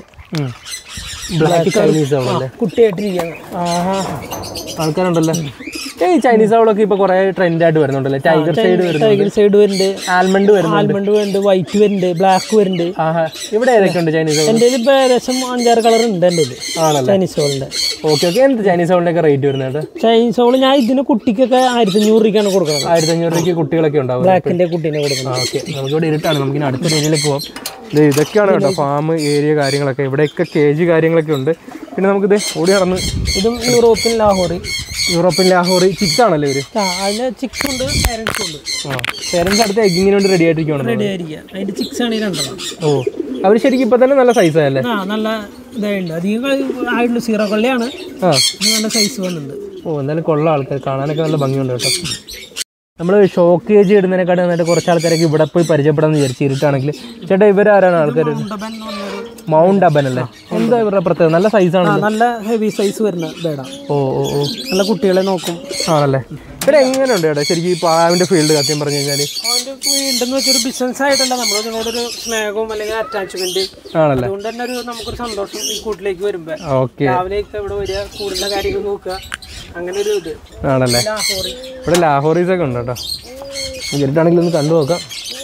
black Chinese ആവല്ലേ കുട്ടിയായിട്ടിരിക്കുകയാണ് ആഹാ ആൾക്കാരുണ്ടല്ലോ ഈ ചൈനീസ് അവളൊക്കെ ഇപ്പൊ കുറെ ട്രെൻഡ് ആയിട്ട് വരുന്നുണ്ടല്ലേ ടൈഗർ സൈഡ് വരുന്നു ടൈഗർ സൈഡ് വരുന്നുണ്ട് ആൽമണ്ട് വരുന്നു ആൽമണ്ട് വരുന്നുണ്ട് വൈറ്റ് വരുന്നുണ്ട് ബ്ലാക്ക് വരുന്നുണ്ട് ആഹാ ഇവിടെ ഏതൊക്കെ ഉണ്ട് ചൈനീസ് അവൾ എൻ്റെ ഇപ്പൊ ഏകദേശം അഞ്ചാറ് കളർ ഉണ്ട് എൻ്റെ ആണല്ലേ ചൈനീസ് ഓവലിന്റെ ഓക്കെ ഓക്കെ എന്ത് ചൈനീസ് അവളിന്റെ ഒക്കെ റേറ്റ് വരുന്നത് ചൈനീസ് ഓവൽ ഞാൻ ഇതിന് കുട്ടിക്കൊക്കെ ആയിരത്തി അഞ്ഞൂറ് രൂപയ്ക്കാണ് കൊടുക്കുന്നത് ആയിരത്തി അഞ്ഞൂറ് രൂപയ്ക്ക് കുട്ടികളൊക്കെ ഉണ്ടാവും ബ്ലാക്കിന്റെ കുട്ടീനെ കൊടുക്കുന്നത് ഓക്കെ നമുക്കിവിടെ ഇരുട്ടാണ് നമുക്കിനി അടുത്ത ഏരിയയിലേക്ക് പോവാം ഇത് ഇതൊക്കെയാണ് കേട്ടോ ഫാം ഏരിയ കാര്യങ്ങളൊക്കെ ഇവിടെയൊക്കെ കേജ് കാര്യങ്ങളൊക്കെ ഉണ്ട് പിന്നെ നമുക്കിത് ഓടി നടന്ന് ഇതും European Lahori European Lahori chicks ആണല്ലേ ഇവര് ആ അതിന് ചിക്സ് ഉണ്ട് പാരൻസും ഉണ്ട് ആ പേരൻസ് അടുത്ത എഗ്ഗിങ്ങിന് വേണ്ടി റെഡി ആയിട്ടിരിക്കുകയാണ് റെഡി ആയിരിക്കുക അതിന്റെ ചിക്സ് ആണ് ഈ രണ്ടെണ്ണം ഓ അവർ ശരിക്കും ഇപ്പൊ തന്നെ നല്ല സൈസ് ആയല്ലേ ആ നല്ല ഇതായിട്ടുണ്ട് അധികം കളി ആയിട്ടുള്ള സീറോ കള്ളിയാണ് ആ ഇത് നല്ല സൈസ് വന്നിട്ടുണ്ട് ഓ എന്തായാലും കൊള്ളാം ആൾക്കാർ കാണാനൊക്കെ നല്ല ഭംഗിയുണ്ട് കേട്ടോ നമ്മൾ ഷോക്കേജ് ഇടുന്നതിനെക്കാട്ടും നന്നായിട്ട് കുറച്ച് ആൾക്കാരൊക്കെ ഇവിടെ പോയി പരിചയപ്പെടാന്ന് വിചാരിച്ചു ഇരുട്ടാണെങ്കിൽ ചേട്ടാ ഇവരാരാണ് ആൾക്കാർ ഉണ്ടബൻ എന്ന് പറഞ്ഞൊരു മൗണ്ട് അബൻ അല്ലേ എന്താ ഇവരുടെ പ്രത്യേകത നല്ല സൈസാണ് ആ, നല്ല ഹെവി സൈസ് വരുന്ന ബേഡ ഓ ഓ ഓ നല്ല കുട്ടികളെ നോക്കും ആണല്ലേ ഇവരെ എങ്ങനെയുണ്ട് ചേട്ടാ ശരിക്കും ഈ പാവിന്റെ ഫീൽഡ് സത്യം പറഞ്ഞു കഴിഞ്ഞാൽ അവന്റെ വീണ്ടെന്ന് വെച്ചൊരു ബിസിനസ് ആയിട്ടല്ല നമ്മൾ ഇതിനോടൊരു സ്നേഹവും അല്ലെങ്കിൽ അറ്റാച്ച്മെന്റ് ആണല്ലേ അതുകൊണ്ട് തന്നെ ഒരു നമുക്കൊരു സന്തോഷം ഈ കൂട്ടിലേക്ക് വരുമ്പോ ഓക്കെ രാവിലെ ഒക്കെ ഇവിടെ വരിക കൂടുതലുള്ള കാര്യങ്ങൾ നോക്കുക അങ്ങനെ ഒരു ഇത് ആണല്ലേ ലാഹോറി ഇവിടെ ലാഹോറീസ് ഒക്കെ ഉണ്ട് കേട്ടോ ഇരുട്ടാണെങ്കിൽ ഒന്ന് കണ്ടു നോക്കാം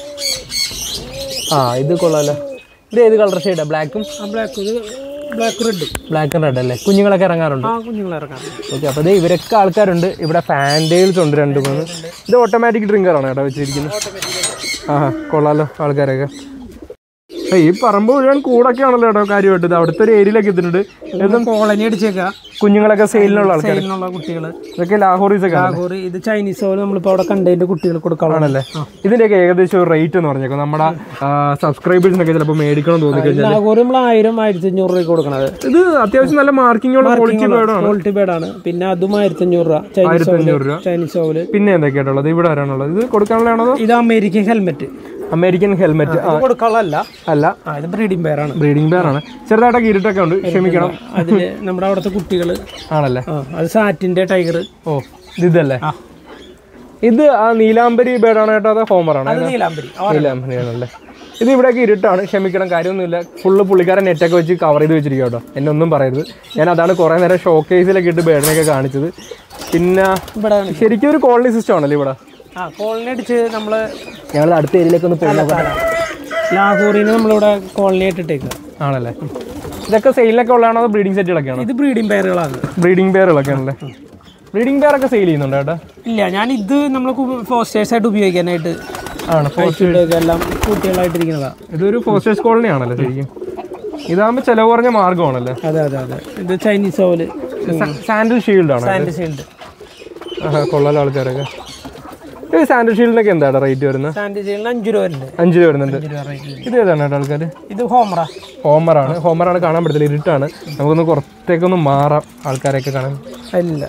ആ ഇത് കൊള്ളാലോ ഇത് ഏത് കളർ ഷെയ്ഡാ ബ്ലാക്കും ആ ബ്ലാക്ക് ഇത് ബ്ലാക്ക് റെഡ് ബ്ലാക്ക് റെഡ് അല്ലേ കുഞ്ഞുങ്ങളൊക്കെ ഇറങ്ങാറുണ്ട് ആ കുഞ്ഞുങ്ങളെ ഇറക്കാം ഓക്കെ അപ്പോൾ ഇത് ഇവരൊക്കെ ആൾക്കാരുണ്ട് ഇവിടെ ഫാൻറ്റെയിൽസ് ഉണ്ട് രണ്ട് മൂന്ന് ഇത് ഓട്ടോമാറ്റിക് ഡ്രിങ്കറാണ് കേട്ടോ വെച്ചിരിക്കുന്നത് ആ കൊള്ളാലോ ആൾക്കാരൊക്കെ ഈ പറമ്പ് മുഴുവൻ കൂടൊക്കെ ആണല്ലോ കേട്ടോ കാര്യമായിട്ട് ഇത് അവിടുത്തെ ഒരു ഏരിയയിലൊക്കെ എത്തിയിട്ടുണ്ട് ഇതും കോളനി അടിച്ചേക്ക കുഞ്ഞുങ്ങളൊക്കെ സെയിലിനുള്ള ആൾക്കാർ സെയിലിനുള്ള കുട്ടികൾ ഇതൊക്കെ ലാഹോറീസ് ഒക്കെ ആണ് ലാഹോർ ഇത് ചൈനീസ് പോലെ നമ്മളിപ്പോൾ അവിടെ കണ്ടതിന്റെ കുട്ടികൾ കൊടുക്കാനുള്ള ആണല്ലേ ഇതിന്റെയൊക്കെ ഏകദേശം ഒരു റേറ്റ് എന്ന് പറഞ്ഞേക്കും നമ്മുടെ സബ്സ്ക്രൈബേഴ്സിനൊക്കെ ചിലപ്പോൾ മേടിക്കണം എന്ന് തോന്നി കഴിഞ്ഞാൽ ലാഹോർ നമ്മൾ ആയിരം ആയിരത്തി അഞ്ഞൂറ് രൂപ കൊടുക്കണത് ഇത് അത്യാവശ്യം നല്ല മാർക്കിംഗ് ഉള്ള ക്വാളിറ്റി ബേർഡാണ് ക്വാളിറ്റി ബേഡാണ് പിന്നെ അതും ആയിരത്തി അഞ്ഞൂറ് രൂപ ചൈനീസ് ആയിരത്തി അഞ്ഞൂറ് രൂപ ചൈനീസ് ഓവല് പിന്നെ എന്തൊക്കെയായിട്ടുള്ളത് ഇവിടെ വരാനുള്ളത് ഇത് കൊടുക്കാനുള്ളതാണോ അതോ ഇത് അമേരിക്കൻ ഹെൽമെറ്റ് അമേരിക്കൻ ഹെൽമെറ്റ് ഇത് കൊടുക്കാനുള്ളതല്ല അല്ല ആ ഇത് ബ്രീഡിംഗ് പെയറാണ് ബ്രീഡിംഗ് പെയർ ആണ് ചെറുതായിട്ടൊക്കെ ഇരുട്ടൊക്കെ ഉണ്ട് ക്ഷമിക്കണം അതില് നമ്മുടെ അവിടുത്തെ കുട്ടികൾ ആണല്ലേ ആ അത് സാറ്റിന്റെ ടൈഗർ ഓ ഇത് ഇതല്ലേ ആ. ഇത് ആ നീലാംബരി ബേർഡാണോ കേട്ടോ അതോ ഹോമറാണോ അത് നീലാംബരി നീലാംബരി ആണല്ലേ ഇത് ഇവിടെയൊക്കെ ഇരുട്ടാണ് ക്ഷമിക്കണം കാര്യമൊന്നുമില്ല ഫുള്ള് പുള്ളിക്കാരൻ നെറ്റൊക്കെ വെച്ച് കവർ ചെയ്ത് വെച്ചിരിക്കുക കേട്ടോ എന്നെ ഒന്നും പറയരുത് ഞാൻ അതാണ് കുറേ നേരം ഷോ കേസിലൊക്കെ ഇട്ട് ബേർഡിനെയൊക്കെ കാണിച്ചത് പിന്നെ ഇവിടെ ശരിക്കും ഒരു കോളനി സിസ്റ്റം ആണല്ലേ ഇവിടെ ആ കോളനി അടിച്ച് നമ്മള് ഞങ്ങൾ അടുത്ത ഏരിയയിലേക്ക് ഒന്ന് പോകുന്ന ലാഹോറിന് നമ്മളിവിടെ കോളനി ആയിട്ടിട്ടേക്കുക ആണല്ലേ ഇതൊക്കെ സെയിലൊക്കെ ഉള്ളതാണോ അതോ ബ്രീഡിംഗ് സെറ്റുകളൊക്കെയാണോ ഇത് ബ്രീഡിംഗ് പെയറുകളാണ് ബ്രീഡിംഗ് പെയറുകളൊക്കെ ആണല്ലേ ബ്രീഡിംഗ് പെയർ ഒക്കെ സെയിൽ ചെയ്യുന്നുണ്ട് കേട്ടോ ഇല്ല ഞാൻ ഇത് നമ്മൾ ഫോസ്റ്റേഴ്സ് ആയിട്ട് ഉപയോഗിക്കാനായിട്ട് ആണ് കഴിച്ചിട്ടൊക്കെ എല്ലാം കുട്ടികളായിട്ടിരിക്കുന്നതാ ഇതൊരു ഫോസ്റ്റേഴ്സ് കോളനി ആണല്ലോ ശരിക്കും ഇതാകുമ്പോൾ ചിലവ് കുറഞ്ഞ മാർഗമാണല്ലേ അതെ അതെ അതെ ഇത് ചൈനീസ് ഓവല് സാൻഡിൽ ഷീൽഡ് ആണ് സാൻഡ് ഷീൽഡ് ആഹാ കൊള്ളാലോ ആൾക്കാരൊക്കെ ഈ സാൻഡിൽ ഷീൽഡിനൊക്കെ എന്താണ് റേറ്റ് വരുന്നത് സാൻഡ് ഷീൽഡിന് അഞ്ച് രൂപ വരുന്നുണ്ട് അഞ്ച് രൂപ വരുന്നുണ്ട് അഞ്ച് രൂപ റേറ്റ് ഇത് ഏതാണ് കേട്ടോ ആൾക്കാർ ഇത് ഹോമറ ഹോമറാണ് ഹോമറാണ് കാണാൻ പറ്റത്തില്ല ഇരുട്ടാണ് നമുക്കൊന്ന് പുറത്തേക്കൊന്ന് മാറാം ആൾക്കാരെയൊക്കെ കാണാൻ ഇല്ല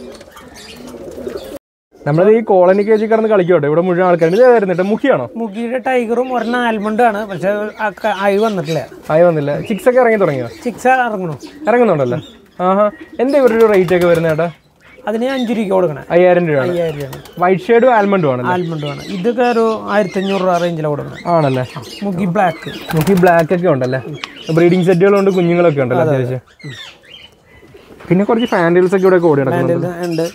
നമ്മളത് ഈ കോളനി കേജി കിടന്ന് കളിക്കോട്ടെ ഇവിടെ മുഴുവൻ ആൾക്കാരുണ്ട് ഇത് വരുന്നുണ്ട് മുഖിയാണോ മുഗിയുടെ ടൈഗറും ഒരെണ്ണം ആൽമണ്ടാണ് പക്ഷെ ആയി വന്നിട്ടില്ല ആയി വന്നില്ല ചിക്സ് ഒക്കെ ഇറങ്ങി തുടങ്ങിയോ ചിക്സ ഇറങ്ങണു ഇറങ്ങുന്നുണ്ടല്ലോ ആഹാ എന്താ ഇവരുടെ റേറ്റ് ഒക്കെ വരുന്നത് ചേട്ടാ അതിന് അഞ്ച് രൂപ കൊടുക്കണേ അയ്യായിരം രൂപയാണ് അയ്യായിരം രൂപയാണ് വൈറ്റ് ഷെയ്ഡും ആൽമണ്ടും ആണല്ലേ ആൽമണ്ട് വേണം ഇതൊക്കെ ഒരു ആയിരത്തി അഞ്ഞൂറ് രൂപ റേഞ്ചിലാണ് കൊടുക്കണേ ആണല്ലേ മുഗി ബ്ലാക്ക് നമുക്ക് ബ്ലാക്ക് ഒക്കെ ഉണ്ടല്ലേ ബ്രീഡിംഗ് സെറ്റുകളുണ്ട് കുഞ്ഞുങ്ങളൊക്കെ ഉണ്ടല്ലോ അത്യാവശ്യം പിന്നെ കുറച്ച് ഫാൻഡിൽസ് ഒക്കെ ഇവിടെ ഓടി നടക്കുന്നുണ്ട് ഉണ്ട്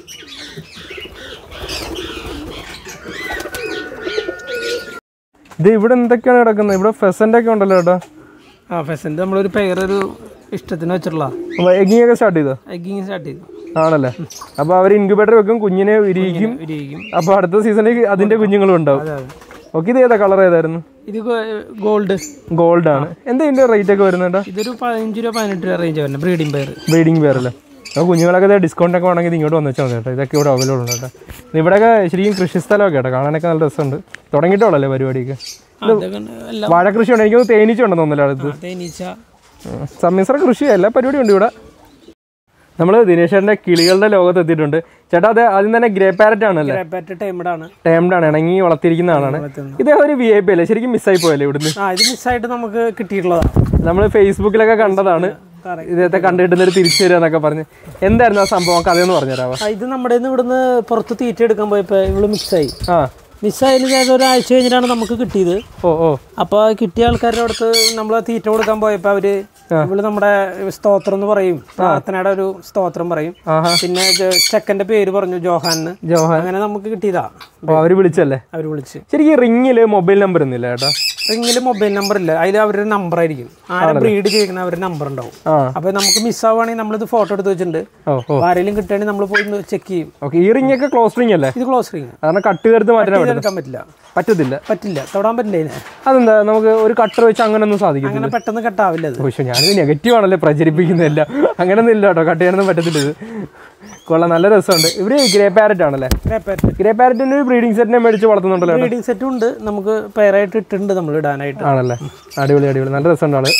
ഇത് ഇവിടെ എന്തൊക്കെയാണ് കിടക്കുന്നത് ഇവിടെ ഫെസന്റ് ഒക്കെ ഉണ്ടല്ലോ ചേട്ടാ ആ ഫെസന്റ് നമ്മളൊരു പെയർ ഒരു ഇഷ്ടത്തിന് വെച്ചിട്ടുള്ള എഗ്ഗിങ് ഒക്കെ സ്റ്റാർട്ട് ചെയ്തോ എഗ്ഗിങ് സ്റ്റാർട്ട് ചെയ്തു ആണല്ലേ അപ്പൊ അവർ ഇൻക്യുബേറ്റർ വെക്കും കുഞ്ഞിനെ വിരിയിക്കും വിരിയിക്കും അപ്പൊ അടുത്ത സീസണിൽ അതിന്റെ കുഞ്ഞുങ്ങളും ഉണ്ടാവും അതെ അതെ ഓക്കെ ഇത് ഏതാ കളർ ഏതായിരുന്നു ഇത് ഗോൾഡ് ഗോൾഡ് ആണ് എന്താ ഇതിന്റെ റേറ്റ് ഒക്കെ വരുന്നുണ്ടോ ഇതൊരു പതിനഞ്ച് രൂപ പതിനെട്ട് രൂപ റേഞ്ച് വരുന്നത് ബ്രീഡിംഗ് പെയർ ബ്രീഡിംഗ് പേരല്ലേ അപ്പോൾ കുഞ്ഞുങ്ങളൊക്കെ ഡിസ്കൗണ്ട് ഒക്കെ വേണമെങ്കിൽ ഇത് ഇങ്ങോട്ട് വന്നു വെച്ചാൽ മതി കേട്ടോ ഇതൊക്കെ ഇവിടെ അവൈലബിൾ ഉണ്ട് കേട്ടോ ഇവിടെയൊക്കെ ശരിക്കും കൃഷി സ്ഥലമൊക്കെ കേട്ടോ കാണാനൊക്കെ നല്ല രസമുണ്ട് തുടങ്ങിയിട്ടുള്ളല്ലേ പരിപാടിയൊക്കെ അതൊക്കെ എല്ലാം വാഴ കൃഷി ഉണ്ട് എനിക്കൊന്ന് തേനീച്ച ഉണ്ടെന്ന് തോന്നുന്നില്ല അടുത്ത് തേനീച്ച ഉം. സമ്മിശ്ര കൃഷി എല്ലാ പരിപാടിയും ഉണ്ട് ഇവിടെ നമ്മൾ ദിനേശേട്ടൻ്റെ കിളികളുടെ ലോകത്ത് എത്തിയിട്ടുണ്ട് ചേട്ടാ അത് ആദ്യം തന്നെ ഗ്രേ പാരറ്റ് ആണല്ലേ പാറ്റ് ടൈമഡാണ് ടേംഡ് ആണ് ഇണങ്ങി വളർത്തിയിരിക്കുന്ന ആളാണ് ഇദ്ദേഹം ഒരു വി ഐ പി അല്ലേ ശരിക്കും മിസ്സായി പോയല്ലേ ഇവിടുന്ന് ആ ഇത് മിസ്സായിട്ട് നമുക്ക് കിട്ടിയിട്ടുള്ളതാണ് നമ്മൾ ഫേസ്ബുക്കിലൊക്കെ കണ്ടതാണ് ഇദ്ദേഹത്തെ കണ്ടിട്ടുന്ന ഒരു തിരിച്ചു തരിക എന്നൊക്കെ പറഞ്ഞ് എന്തായിരുന്നു ആ സംഭവം കഥയെന്ന് പറഞ്ഞുതരാമോ ആ, ഇത് നമ്മുടെ ഇവിടുന്ന് പുറത്ത് തീറ്റ എടുക്കാൻ പോയപ്പോ ഇവള് മിസ്സായി ആ മിസ്സായതിന് ശേഷം ഒരാഴ്ച കഴിഞ്ഞിട്ടാണ് നമുക്ക് കിട്ടിയത് ഓ ഓ അപ്പോൾ കിട്ടിയ ആൾക്കാരുടെ അടുത്ത് നമ്മൾ തീറ്റ കൊടുക്കാൻ പോയപ്പോൾ അവര് ഇവള് നമ്മുടെ സ്തോത്രം എന്ന് പറയും പ്രാർത്ഥനയുടെ ഒരു സ്തോത്രം പറയും ആഹാ പിന്നെ ജ- ചെക്കന്റെ പേര് പറഞ്ഞു ജോഹാന്ന് ജോഹാൻ അങ്ങനെ നമുക്ക് കിട്ടിയതാ അപ്പോൾ അവർ വിളിച്ചല്ലേ അവര് വിളിച്ച് ശരിക്കും റിങ്ങിൽ മൊബൈൽ നമ്പർ ഒന്നുമില്ല ചേട്ടാ റിങ്ങിൽ മൊബൈൽ നമ്പർ ഇല്ല അതിൽ അവരുടെ നമ്പർ ആയിരിക്കും ആരെ ബ്രീഡ് ചെയ്യുന്ന അവരുടെ നമ്പർ ഉണ്ടാവും ആ അപ്പൊ നമുക്ക് മിസ്സാവുകയാണെങ്കിൽ നമ്മളിത് ഫോട്ടോ എടുത്ത് വെച്ചിട്ടുണ്ട് ഓ ഓ അപ്പൊ ആരെങ്കിലും കിട്ടുകയാണെങ്കിൽ നമ്മൾ പോയി ചെക്ക് ചെയ്യും ഓക്കെ ഈ റിംഗ് ഒക്കെ ക്ലോസ് റിംഗ് അല്ലേ ഇത് ക്ലോസ് റിങ് കാരണം കട്ട് കരുത്ത് മാറ്റാൻ പറ്റും എടുക്കാൻ പറ്റില്ല പറ്റത്തില്ല പറ്റില്ല തൊടാൻ പറ്റില്ല ഇതിനെ അതെന്താ നമുക്ക് ഒരു കട്ടർ വെച്ച് അങ്ങനെ ഒന്നും സാധിക്കത്തില്ല അങ്ങനെ പെട്ടെന്ന് കട്ടാവില്ല അത് പക്ഷേ ഞാനിത് നെഗറ്റീവ് ആണല്ലേ പ്രചരിപ്പിക്കുന്നില്ല അങ്ങനെയൊന്നും ഇല്ല കേട്ടോ കട്ട് ചെയ്യാനൊന്നും പറ്റത്തില്ല ഇത് കൊള്ളാം നല്ല രസമുണ്ട് ഇവര് ഗ്രേ പാരറ്റ് ആണല്ലേ ഗ്രേ പാരറ്റിന്റെ ഒരു ബ്രീഡിംഗ് സെറ്റിനെ മേടിച്ച് വളർത്തുന്നുണ്ടല്ലോ ചേട്ടാ? ബ്രീഡിംഗ് സെറ്റും ഉണ്ട് നമുക്ക് പെയറായിട്ട് ഇട്ടിട്ടുണ്ട് നമ്മൾ ഇടാനായിട്ട് ആണല്ലേ അടിപൊളി അടിപൊളി നല്ല രസമുണ്ട് ആള്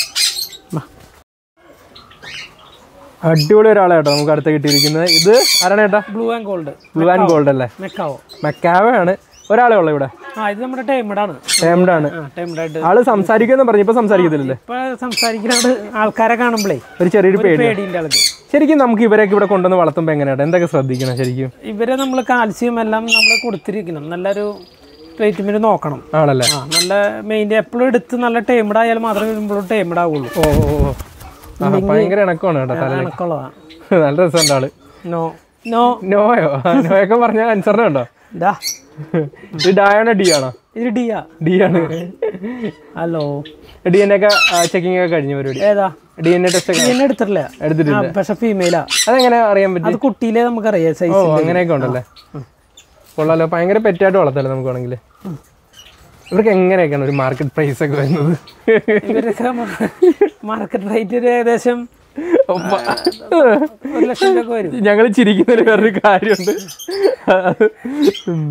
അടിപൊളി ഒരാളെ കേട്ടോ നമുക്ക് അടുത്ത് കിട്ടിയിരിക്കുന്നത് ഇത് ആരാണ് ചേട്ടാ blue and gold blue and gold അല്ലേ മെക്കാവോ മെക്കാവയാണ് ഒരാളെ ഉള്ളു ഇവിടെ ആ ഇത് നമ്മുടെ ടൈമഡാണ് ടേംഡ് ആണ് ആ ടൈമഡായിട്ട് ആള് സംസാരിക്കുമെന്ന് പറഞ്ഞു ഇപ്പൊ സംസാരിക്കത്തില്ലല്ലേ ഇപ്പൊ സംസാരിക്കുന്ന ആൾക്കാരെ കാണുമ്പോഴേ ഒരു ചെറിയൊരു പേടി പേടിന്റെ ആൾക്ക് ശരിക്കും നമുക്ക് ഇവരെയൊക്കെ ഇവിടെ കൊണ്ടുവന്ന് വളർത്തുമ്പോൾ എങ്ങനെയാണ് എന്തൊക്കെ ശ്രദ്ധിക്കണം ശരിക്കും ഇവരെ നമ്മൾ കാൽസ്യം എല്ലാം നമ്മൾ കൊടുത്തിരിക്കണം നല്ലൊരു ട്രീറ്റ്മെന്റ് നോക്കണം ആണല്ലേ ആ നല്ല മെയിൻ്റെ എപ്പോഴും എടുത്ത് നല്ല ടൈമഡ് ആയാൽ മാത്രമേ വരുമ്പോഴും ടൈമഡ് ആവുള്ളൂ ഓ ഓ ഓ ആ, ഭയങ്കര ഇണക്കമാണ് കേട്ടോ തല കണക്കുള്ളതാണ് നല്ല രസമുണ്ട് ആള് നോ നോ നോയോ ആ, നോയൊക്കെ പറഞ്ഞ അനുസരണ ഉണ്ടോ ഡാ ഇത് ഡായാണോ ഡി ആണോ ഇത് ഡിയാ ഡി ആണ് ഹലോ ഡി എൻ ഒക്കെ ചെക്കിംഗ് ഒക്കെ കഴിഞ്ഞ പരിപാടി ഏതാ ഡി എൻ എ ടെസ്റ്റ് ഒക്കെ എന്നെ എടുത്തിട്ടില്ല എടുത്തിട്ടില്ല ആ, പക്ഷെ ഫീമെയിലാ അതെങ്ങനെ അറിയാൻ പറ്റും അത് കുട്ടിയിലെ നമുക്കറിയാം ഓ സൈസ് അങ്ങനെയൊക്കെ ഉണ്ടല്ലേ കൊള്ളാലോ ഭയങ്കര പെറ്റായിട്ട് വളർത്തല്ലേ നമുക്ക് വേണമെങ്കിൽ ഇവർക്ക് എങ്ങനെയൊക്കെയാണ് ഒരു മാർക്കറ്റ് പ്രൈസ് ഒക്കെ വരുന്നത് ഇവരൊക്കെ മാർക്കറ്റ് റേറ്റ് ഒരു ഏകദേശം ഒരു ലക്ഷം രൂപ ഒക്കെ വരും ഞങ്ങൾ ചിരിക്കുന്നതിന് വേറൊരു കാര്യമുണ്ട് ഉം.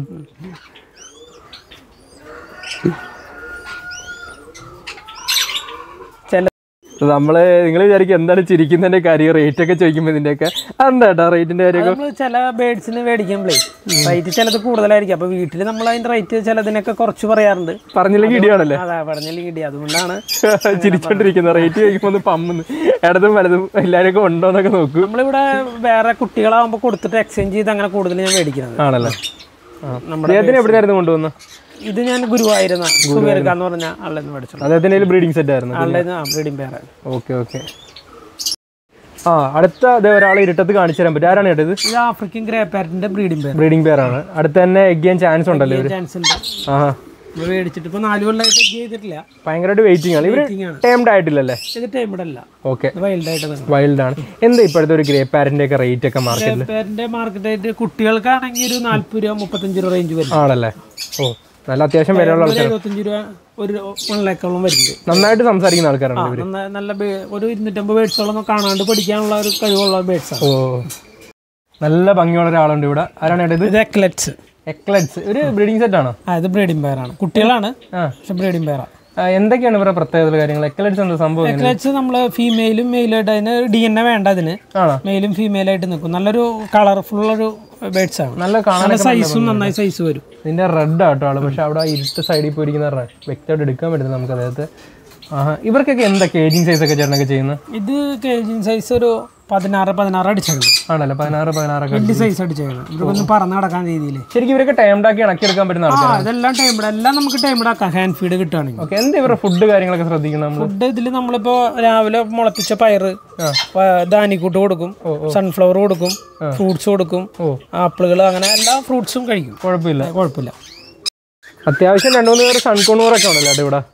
ചില നമ്മള് നിങ്ങൾ വിചാരിക്കും എന്താണ് ചിരിക്കുന്നതിന്റെ കാര്യം റേറ്റ് ഒക്കെ ചോദിക്കുമ്പോൾ ഇതിന്റെയൊക്കെ എന്താ കേട്ടോ റേറ്റിന്റെ കാര്യമൊക്കെ നമ്മൾ ചില ബേഡ്സിന് മേടിക്കുമ്പോഴേ റേറ്റ് ചിലത് കൂടുതലായിരിക്കും അപ്പൊ വീട്ടിൽ നമ്മൾ അതിന്റെ റേറ്റ് ചിലതിനൊക്കെ കുറച്ച് പറയാറുണ്ട് പറഞ്ഞില്ലെങ്കിൽ ഇടിയാണല്ലേ അതാ പറഞ്ഞില്ലെങ്കിൽ കിട്ടി അതുകൊണ്ടാണ് ചിരിച്ചോണ്ടിരിക്കുന്നത് റേറ്റ് ചോദിക്കുമ്പോൾ ഒന്ന് പമ്മുന്ന് ഇടതും വലതും എല്ലാവരും ഉണ്ടോന്നൊക്കെ നോക്കൂ നമ്മളിവിടെ വേറെ കുട്ടികളാകുമ്പോൾ കൊടുത്തിട്ട് എക്സ്ചേഞ്ച് ചെയ്ത് അങ്ങനെ കൂടുതൽ ഞാൻ മേടിക്കുന്നത് ആണല്ലേ അദ്ദേഹത്തിന് എവിടെയായിരുന്നു കൊണ്ടുവന്നത് ഇത് ഞാൻ ഗുരുവായൂരുന്ന സുബേർക്കാന്ന് പറഞ്ഞ ആളുടെ നിന്ന് മേടിച്ചോളൂ അദ്ദേഹത്തിന്റെ ബ്രീഡിംഗ് സെറ്റ് ആയിരുന്നു ആളുടെ ബ്രീഡിംഗ് പേര് ഓക്കെ ഓക്കെ ആ അടുത്ത അതേ ഒരാൾ ഇരുട്ടത്ത് കാണിച്ചു തരാൻ പറ്റും ആരാണ് കേട്ടത് ഇത് ആഫ്രിക്കൻ ഗ്രേ പാരറ്റിന്റെ ബ്രീഡിംഗ് പേര് ബ്രീഡിംഗ് പേരാണ് അടുത്ത് തന്നെ എഗ് ചെയ്യാൻ ചാൻസ് ഉണ്ടല്ലോ ഇവര് ചാൻസ് ഉണ്ട് ആ ഇത് മേടിച്ചിട്ട് ഇപ്പൊ നാല് കൊല്ലമായിട്ട് egg ചെയ്തിട്ടില്ല ഭയങ്കരമായിട്ട് വെയിറ്റിംഗ് ആണ് ഇവര് Waiting ആണ്. ടേംഡ് ആയിട്ടില്ലല്ലേ ഇത് ടൈമിഡ് അല്ല ഓക്കെ ഇത് വൈൽഡ് ആയിട്ട് തന്നെ വൈൽഡ് ആണ് എന്താ ഇപ്പോഴത്തെ ഒരു ഗ്രേ പാരന്റ് ഒക്കെ റേറ്റ് ഒക്കെ മാർക്കറ്റിൽ പേരിന്റെ മാർക്കറ്റ് ആയിട്ട് കുട്ടികൾക്കാണെങ്കിൽ ഒരു നാല്പത് രൂപ മുപ്പത്തഞ്ച് രൂപ റേഞ്ച് വരും ആണല്ലേ ഓ നല്ല അത്യാവശ്യം വിലയുള്ള ഒരു ആൾക്കാർ എഴുപത്തഞ്ച് രൂപ ഒരു വൺ ലേക്കോളം വരുന്നുണ്ട് നന്നായിട്ട് സംസാരിക്കുന്ന ആൾക്കാരാണ് ആ, നന്ന- നല്ല ബേ- ഒരു ഇരുന്നൂറ്റമ്പത് ബേഡ്സോളം കാണാണ്ട് പഠിക്കാനുള്ള ഒരു കഴിവുള്ള ബേഡ്സ് ആണ് ഓ നല്ല ഭംഗിയുള്ള ഒരാളുണ്ട് ഇവിടെ ആരാണ് ഏട്ടത് ഇത് എക്ലറ്റ്സ് എക്ലറ്റ്സ് ഒരു ബ്രീഡിംഗ് സെറ്റ് ആണോ ആ ഇത് ബ്രീഡിംഗ് പെയറാണ് കുട്ടികളാണ് ആ പക്ഷെ ബ്രീഡിംഗ് പെയറാണ് ആ, എന്തൊക്കെയാണ് ഇവരുടെ പ്രത്യേകത കാര്യങ്ങൾ എക്ലറ്റ്സ് എന്താ സംഭവം എങ്ങനെ? എക്ലറ്റ്സ് നമ്മൾ ഫീമെയിലും മെയിലായിട്ട് അതിന് ഡി എൻ എ വേണ്ട അതിന് ആണോ മെയിലും ഫീമെയിലായിട്ട് നിൽക്കും നല്ലൊരു കളർഫുൾ ഒരു ബേഡ്സ് ആണ് നല്ല കാണാൻ നല്ല സൈസും നന്നായി സൈസ് വരും ഇതിന്റെ റെഡ് ആട്ടോ ആള് പക്ഷെ അവിടെ ആ ഇരുട്ട് സൈഡിൽ പോയിരിക്കുന്ന വ്യക്തമായിട്ട് എടുക്കാൻ പറ്റുന്നത് നമുക്ക് അദ്ദേഹത്തെ ആഹാ ഇവർക്കൊക്കെ എന്താ കേജിങ് സൈസ് ഒക്കെ ചേട്ടനൊക്കെ ചെയ്യുന്നത് ഇത് കേജിങ് സൈസ് ഒരു പതിനാറ് പതിനാറ് അടിച്ചേക്കണം ആണല്ലേ പതിനാറ് പതിനാറൊക്കെ വലിയ സൈസ് അടിച്ചേക്കണം ഇവർക്കൊന്ന് പറന്ന് നടക്കാൻ രീതിയിൽ ശരിക്കും ഇവരൊക്കെ ടൈംഡാക്കി ഇണക്കിയെടുക്കാൻ പറ്റുന്ന ആ ആൾക്കാർ ഇതെല്ലാം ടൈമിഡ് എല്ലാം നമുക്ക് ടൈമിഡ് ആക്കാം ഹാൻഡ് ഫീഡ് കിട്ടുകയാണെങ്കിൽ ഓക്കെ എന്താ ഇവരുടെ ഫുഡ് കാര്യങ്ങളൊക്കെ ശ്രദ്ധിക്കണം നമ്മൾ ഫുഡ് ഇതിൽ നമ്മളിപ്പോ രാവിലെ മുളപ്പിച്ച പയറ് പ- ധാന്യക്കൂട്ട് കൊടുക്കും സൺഫ്ലവർ കൊടുക്കും ഫ്രൂട്ട്സ് കൊടുക്കും ഓ. ആപ്പിളുകൾ അങ്ങനെ എല്ലാ ഫ്രൂട്ട്സും കഴിക്കും കുഴപ്പമില്ല കുഴപ്പമില്ല അത്യാവശ്യം രണ്ടു മൂന്ന് പേര് സൺകോണൂറൊക്കെ ഉണ്ടല്ലോ ഏട്ടാ ഇവിടെ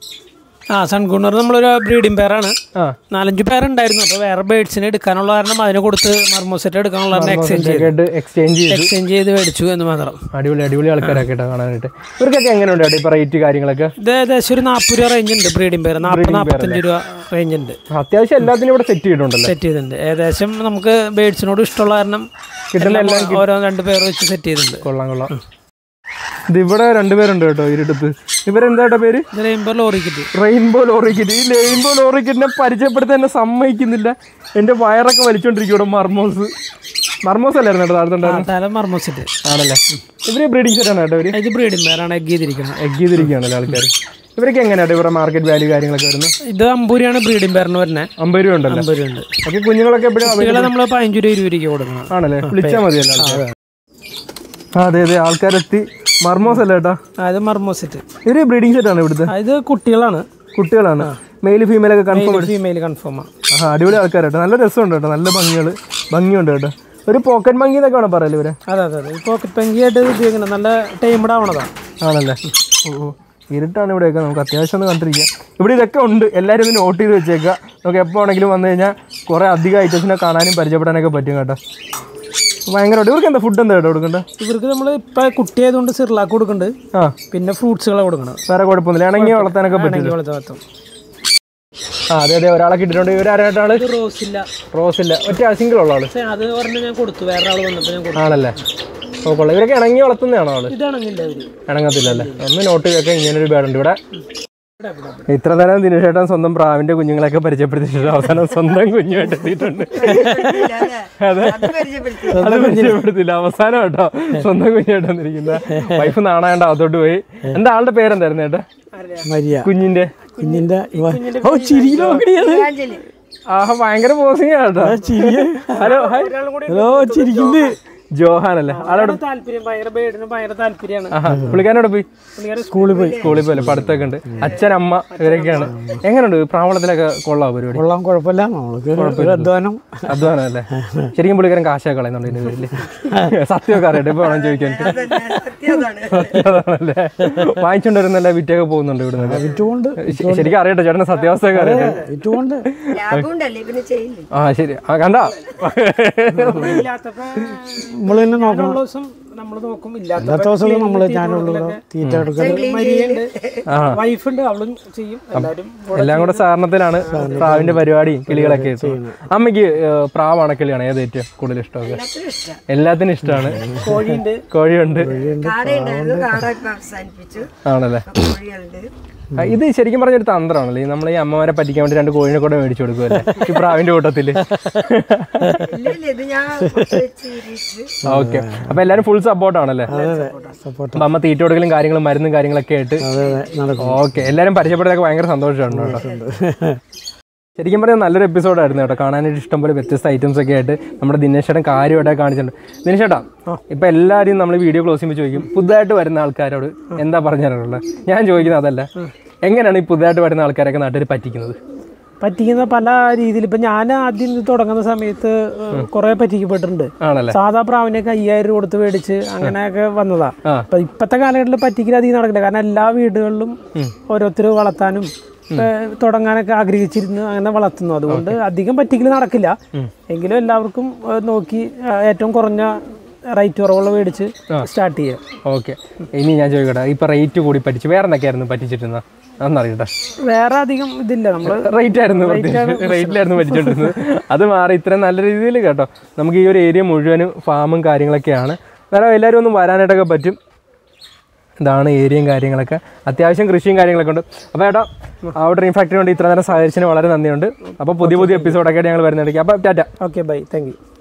ആ സൺകൂണർ നമ്മളൊരു ബ്രീഡിംഗ് പെയറാണ് ആ നാലഞ്ച് പേരുണ്ടായിരുന്നു അപ്പോൾ വേറെ ബേഡ്സിനെ എടുക്കാനുള്ള കാരണം അതിനെ കൊടുത്ത് മർമോസെറ്റ് എടുക്കാനുള്ള കാരണം എക്സ്ചേഞ്ച് ചെയ്തു കേട്ട് എക്സ്ചേഞ്ച് ചെയ്ത് എക്സ്ചേഞ്ച് ചെയ്ത് മേടിച്ചു എന്ന് മാത്രം അടിപൊളി അടിപൊളി ആൾക്കാരൊക്കെ കേട്ടോ കാണാനായിട്ട് ഇവർക്കൊക്കെ എങ്ങനെയുണ്ട് ഏട്ടാ ഇപ്പൊ റേറ്റ് കാര്യങ്ങളൊക്കെ ഇത് ഏകദേശം ഒരു നാൽപ്പത് രൂപ റേഞ്ച് ഉണ്ട് ബ്രീഡിംഗ് പെയർ നാൽപ്പത് നാൽപ്പത്തഞ്ച് രൂപ റേഞ്ച് ഉണ്ട് അത്യാവശ്യം എല്ലാത്തിനും ഇവിടെ സെറ്റ് ചെയ്തിട്ടുണ്ടല്ലോ സെറ്റ് ചെയ്തിട്ടുണ്ട് ഏകദേശം നമുക്ക് ബേഡ്സിനോട് ഇഷ്ടമുള്ള കാരണം കിട്ടുന്ന എല്ലാം ഓരോ രണ്ട് പേർ വെച്ച് സെറ്റ് ചെയ്തിട്ടുണ്ട് കൊള്ളാം കൊള്ളാം ഇത് ഇവിടെ രണ്ടുപേരുണ്ട് കേട്ടോ ഇരുട്ടത്ത് ഇവരെന്താ കേട്ടോ പേര് ഇത് റെയിൻബോ ലോറിക്കിട്ട് റെയിൻബോ ലോറിക്കിറ്റ് ഈ റെയിൻബോ ലോറിക്കിറ്റിനെ പരിചയപ്പെടുത്താൻ എന്നെ സമ്മതിക്കുന്നില്ല എൻ്റെ വയറൊക്കെ വലിച്ചോണ്ടിരിക്കും ഇവിടെ മർമോസ് മർമോസ് അല്ലായിരുന്നു കേട്ടോ താഴത്തുണ്ടായിരുന്നു തല മർമോസെറ്റ് ആണല്ലേ ഇവര് ബ്രീഡിംഗ് സെറ്റ് ആണ് കേട്ടോ ഇവര് ഇത് ബ്രീഡിംഗ് പെയറാണ് എഗ് ചെയ്തിരിക്കുന്നത് എഗ് ചെയ്തിരിക്കുകയാണല്ലോ ആൾക്കാർ ഇവരൊക്കെ എങ്ങനെയാട്ടോ ഇവരുടെ മാർക്കറ്റ് വാല്യൂ കാര്യങ്ങളൊക്കെ വരുന്നത് ഇത് അമ്പത് രൂപയാണ് ബ്രീഡിംഗ് പെയറിന് വരുന്നത് അമ്പത് രൂപ ഉണ്ടല്ലോ അമ്പത് രൂപ ഉണ്ട് ഓക്കെ കുഞ്ഞുങ്ങളൊക്കെ എപ്പോഴും കുട്ടികളെ നമ്മൾ പതിനഞ്ച് രൂപ ഇരുപത് രൂപയ്ക്ക് കൊടുക്കണം ആണല്ലേ വിളിച്ചാൽ മതിയല്ലോ ആൾക്കാർ ആ അതെ അതെ ആൾക്കാരെത്തി മർമോസ് അല്ല കേട്ടോ അത് മർമോസെറ്റ് ഇവര് ബ്രീഡിംഗ് സെറ്റ് ആണ് ഇവിടുത്തെ ഇത് കുട്ടികളാണ് കുട്ടികളാണ് മെയിൽ ഫീമെയിൽ ഒക്കെ കൺഫേം ഫീമെയിൽ കൺഫേം ആ അടിപൊളി ആൾക്കാരാട്ടോ നല്ല രസമുണ്ട് കേട്ടോ നല്ല ഭംഗികൾ ഭംഗിയുണ്ട് കേട്ടോ ഒരു പോക്കറ്റ് ഭംഗി എന്നൊക്കെ വേണം പറയല്ലേ ഇവരെ അതെ അതെ അതെ പോക്കറ്റ് പെങ്കിയായിട്ട് ഉപയോഗിക്കുന്നത് നല്ല ടൈംഡ് ആവണതാണ് ആണല്ലേ ഓ ഓ ഇരുട്ടാണ് ഇവിടെയൊക്കെ നമുക്ക് അത്യാവശ്യം ഒന്ന് കണ്ടിരിക്കാം ഇവിടെ ഇതൊക്കെ ഉണ്ട് എല്ലാവരും ഇത് നോട്ട് ചെയ്ത് വെച്ചേക്കുക നമുക്ക് എപ്പോൾ ആണെങ്കിലും വന്നു കഴിഞ്ഞാൽ കുറേ അധികം ഐറ്റംസിനെ കാണാനും പരിചയപ്പെടാനൊക്കെ പറ്റും കേട്ടോ ഭയങ്കരമായിട്ട് ഇവർക്ക് എന്താ ഫുഡ് എന്താ കേട്ടോ കൊടുക്കണ്ടേ ഇവർക്ക് നമ്മൾ ഇപ്പം കുട്ടിയായതുകൊണ്ട് സിർലാക്ക് കൊടുക്കുന്നുണ്ട് ആ പിന്നെ ഫ്രൂട്ട്സുകളെ കൊടുക്കണം വേറെ കുഴപ്പമൊന്നുമില്ല ഇണങ്ങി വളർത്താനൊക്കെ പറ്റും ആണെങ്കിൽ വളർത്താൻ പറ്റും ആ അതെ അതെ ഒരാളെ കിട്ടിയിട്ടുണ്ട് ഇവരാരായിട്ടാണ് ഇത് റോസ് ഇല്ല റോസില്ല ഒറ്റ സിംഗിൾ ഉള്ള ആള് പക്ഷേ അത് പറഞ്ഞ് ഞാൻ കൊടുത്തു വേറെ ആൾ വന്നപ്പോൾ ഞാൻ കൊടുത്തു ആണല്ലേ ഓ കൊള്ളാം ഇവരൊക്കെ ഇണങ്ങി വളർത്തുന്നതാണോ ആള് ഇതാണെങ്കില്ല അവര് ഇണങ്ങത്തില്ലല്ലേ ഒന്ന് നോട്ട് ചെയ്തൊക്കെ ഇങ്ങനൊരു ബേഡുണ്ട് ഇവിടെ ഇത്ര നേരം ദിനേശേട്ടൻ സ്വന്തം പ്രാവിന്റെ കുഞ്ഞുങ്ങളെയൊക്കെ പരിചയപ്പെടുത്തിയിട്ട് അവസാനം സ്വന്തം കുഞ്ഞുമായിട്ട് എത്തിയിട്ടുണ്ട് അതെ അത് പരിചയപ്പെടുത്തില്ല അവസാനം കേട്ടോ സ്വന്തം കുഞ്ഞുമായിട്ട് വന്നിരിക്കുന്ന വൈഫ് നാണാണ്ട് അകത്തോട്ട് പോയി എന്താ ആളുടെ പേരെന്തായിരുന്നു ചേട്ടാ മരിയ കുഞ്ഞിന്റെ കുഞ്ഞിന്റെ ഓ ചിരി നോക്കണിയത് ആഹ് ഭയങ്കര പോസിംഗ് കേട്ടോ ഹലോ ഹായ് ഹലോ ചിരിക്കുന്നത് ജോഹാൻ അല്ലേ ആളോട് താല്പര്യം ഭയങ്കര ബേഡിന് ഭയങ്കര താല്പര്യമാണ് ആഹാ പുള്ളിക്കാരോട് പോയി സ്കൂളിൽ പോയി സ്കൂളിൽ പോലെ പഠിത്തമൊക്കെ ഉണ്ട് അച്ഛൻ അമ്മ ഇവരൊക്കെയാണ് എങ്ങനെയുണ്ട് പ്രാവളത്തിലൊക്കെ കൊള്ളാം പരിപാടി കൊള്ളാം കുഴപ്പമില്ല നമ്മൾക്ക് അധ്വാനം അധ്വാനം അല്ലേ ശരിക്കും പുള്ളിക്കാരൻ കാശൊക്കെ കളയുന്നുണ്ട് ഇതിന്റെ പേരില് സത്യമൊക്കെ അറിയട്ടെ ഇപ്പൊ വേണം ചോദിക്കാൻ അതാണല്ലേ വാങ്ങിച്ചോണ്ട് വരുന്നല്ല വിറ്റൊക്കെ പോകുന്നുണ്ട് ഇവിടെ വിറ്റുകൊണ്ട് ശരിക്കും അറിയട്ടെ ചേട്ടന് സത്യാവസ്ഥയൊക്കെ അറിയട്ടെ വിറ്റുകൊണ്ട് ലാഭമുണ്ടല്ലേ ഇവന് ചെയ്യില്ലേ ആ ശരി ആ കണ്ടാ നമ്മൾ തന്നെ നോക്കണം ദിവസം നമ്മൾ നോക്കും ഇല്ലാത്ത ഇന്നത്തെ ദിവസം നമ്മൾ ഞാനുള്ള തീറ്റ എടുക്കൽ മരിയുണ്ട് ആ വൈഫുണ്ട് അവളും ചെയ്യും എല്ലാവരും എല്ലാം കൂടെ സാധാരണത്തിലാണ് പ്രാവിന്റെ പരിപാടിയും കിളികളൊക്കെ ആയിട്ട്. അമ്മയ്ക്ക് ഏഹ്, പ്രാവാണ് കിളിയാണ് ഏത് ഏറ്റവും കൂടുതൽ ഇഷ്ടമൊക്കെ എല്ലാത്തിനും ഇഷ്ടമാണ് കോഴിയുണ്ട് കോഴിയുണ്ട് കാടയുണ്ടായിരുന്നു കാട ഇപ്പൊ അവസാനിപ്പിച്ചു ആണല്ലേ കോഴികളുണ്ട് ആ, ഇത് ശരിക്കും പറഞ്ഞൊരു തന്ത്രമാണല്ലേ ഈ നമ്മൾ ഈ അമ്മമാരെ പറ്റിക്കാൻ വേണ്ടി രണ്ട് കോഴിനെ കൂടെ മേടിച്ചു കൊടുക്കുമല്ലേ ഈ പ്രാവിന്റെ കൂട്ടത്തില് ഇല്ല ഇല്ല ഇത് ഞാൻ മുട്ട വെച്ച് വിരിയിച്ച് ഓക്കെ അപ്പൊ എല്ലാരും ഫുൾ സപ്പോർട്ട് ആണല്ലേ സപ്പോർട്ട് അപ്പൊ അമ്മ തീറ്റ കൊടുക്കലും കാര്യങ്ങളും മരുന്നും കാര്യങ്ങളൊക്കെ ആയിട്ട് അതെ അതെ നടക്കും ഓക്കെ എല്ലാരും പരിചയപ്പെടുന്നതൊക്കെ ഭയങ്കര സന്തോഷമാണ് കേട്ടോ ശരിക്കും പറഞ്ഞാൽ നല്ലൊരു എപ്പിസോഡായിരുന്നു കേട്ടോ കാണാനായിട്ട് ഇഷ്ടംപോലെ വ്യത്യസ്ത ഐറ്റംസ് ഒക്കെ ആയിട്ട് നമ്മുടെ ദിനേശേട്ടൻ കാര്യമായിട്ട് കാണിച്ചിട്ടുണ്ട് ദിനേശേട്ടാ ഇപ്പൊ എല്ലാവരും നമ്മൾ വീഡിയോ ക്ലോസ് ചെയ്യുമ്പോൾ ചോദിക്കും പുതുതായിട്ട് വരുന്ന ആൾക്കാരോട് എന്താ പറഞ്ഞു തരാനുള്ളത് ഞാൻ ചോദിക്കുന്നത് അതല്ല എങ്ങനെയാണ് ഈ പുതുതായിട്ട് വരുന്ന ആൾക്കാരൊക്കെ നാട്ടിൽ പറ്റിക്കുന്നത് പറ്റിക്കുന്ന പല രീതിയിൽ ഇപ്പൊ ഞാൻ ആദ്യം ഇത് തുടങ്ങുന്ന സമയത്ത് കുറെ പറ്റിക്കപ്പെട്ടിട്ടുണ്ട് ആണല്ലേ സാധാ പ്രാവിനൊക്കെ അയ്യായിരം രൂപ കൊടുത്ത് മേടിച്ച് അങ്ങനെയൊക്കെ വന്നതാ ആ. അപ്പൊ ഇപ്പത്തെ കാലഘട്ടത്തിൽ പറ്റിക്കൽ അധികം നടക്കില്ല കാരണം എല്ലാ വീടുകളിലും ഓരോരുത്തർ വളർത്താനും ഏ, തുടങ്ങാനൊക്കെ ആഗ്രഹിച്ചിരുന്നു അങ്ങനെ വളർത്തുന്നു അതുകൊണ്ട് അധികം പറ്റിക്കൽ നടക്കില്ല എങ്കിലും എല്ലാവർക്കും ഏ, നോക്കി ഏ, ഏറ്റവും കുറഞ്ഞ റേറ്റ് കുറവുള്ള മേടിച്ച് സ്റ്റാർട്ട് ചെയ്യാം ഓക്കെ ഇനി ഞാൻ ചോദിക്കട്ടെ ഇപ്പൊ റേറ്റ് കൂടി പറ്റിച്ച് വേറെ എന്തൊക്കെയായിരുന്നു പറ്റിച്ചിട്ടുന്നത് അതൊന്നറിയട്ടെ വേറെ അധികം ഇതില്ല നമ്മള് റേറ്റ് ആയിരുന്നു റേറ്റിലായിരുന്നു പറ്റിച്ചോണ്ടിരുന്നത് അത് മാറി ഇത്രയും നല്ല രീതിയിൽ കേട്ടോ നമുക്ക് ഈ ഒരു ഏരിയ മുഴുവനും ഫാമും കാര്യങ്ങളൊക്കെയാണ് അന്നേരം എല്ലാവരും ഒന്ന് വരാനായിട്ടൊക്കെ പറ്റും ഇതാണ് ഏരിയയും കാര്യങ്ങളൊക്കെ അത്യാവശ്യം കൃഷിയും കാര്യങ്ങളൊക്കെ ഉണ്ട് അപ്പോൾ ഏട്ടാ ആ ഡ്രീം ഫാക്ടറി കൊണ്ട് ഇത്ര നേരം സഹകരിച്ചതിന് വളരെ നന്ദിയുണ്ട് അപ്പോൾ പുതിയ പുതിയ എപ്പിസോഡൊക്കെ ആയിട്ട് ഞങ്ങൾ വരുന്നതായിരിക്കും അപ്പോൾ ടാറ്റ ഓക്കെ ബൈ താങ്ക് യു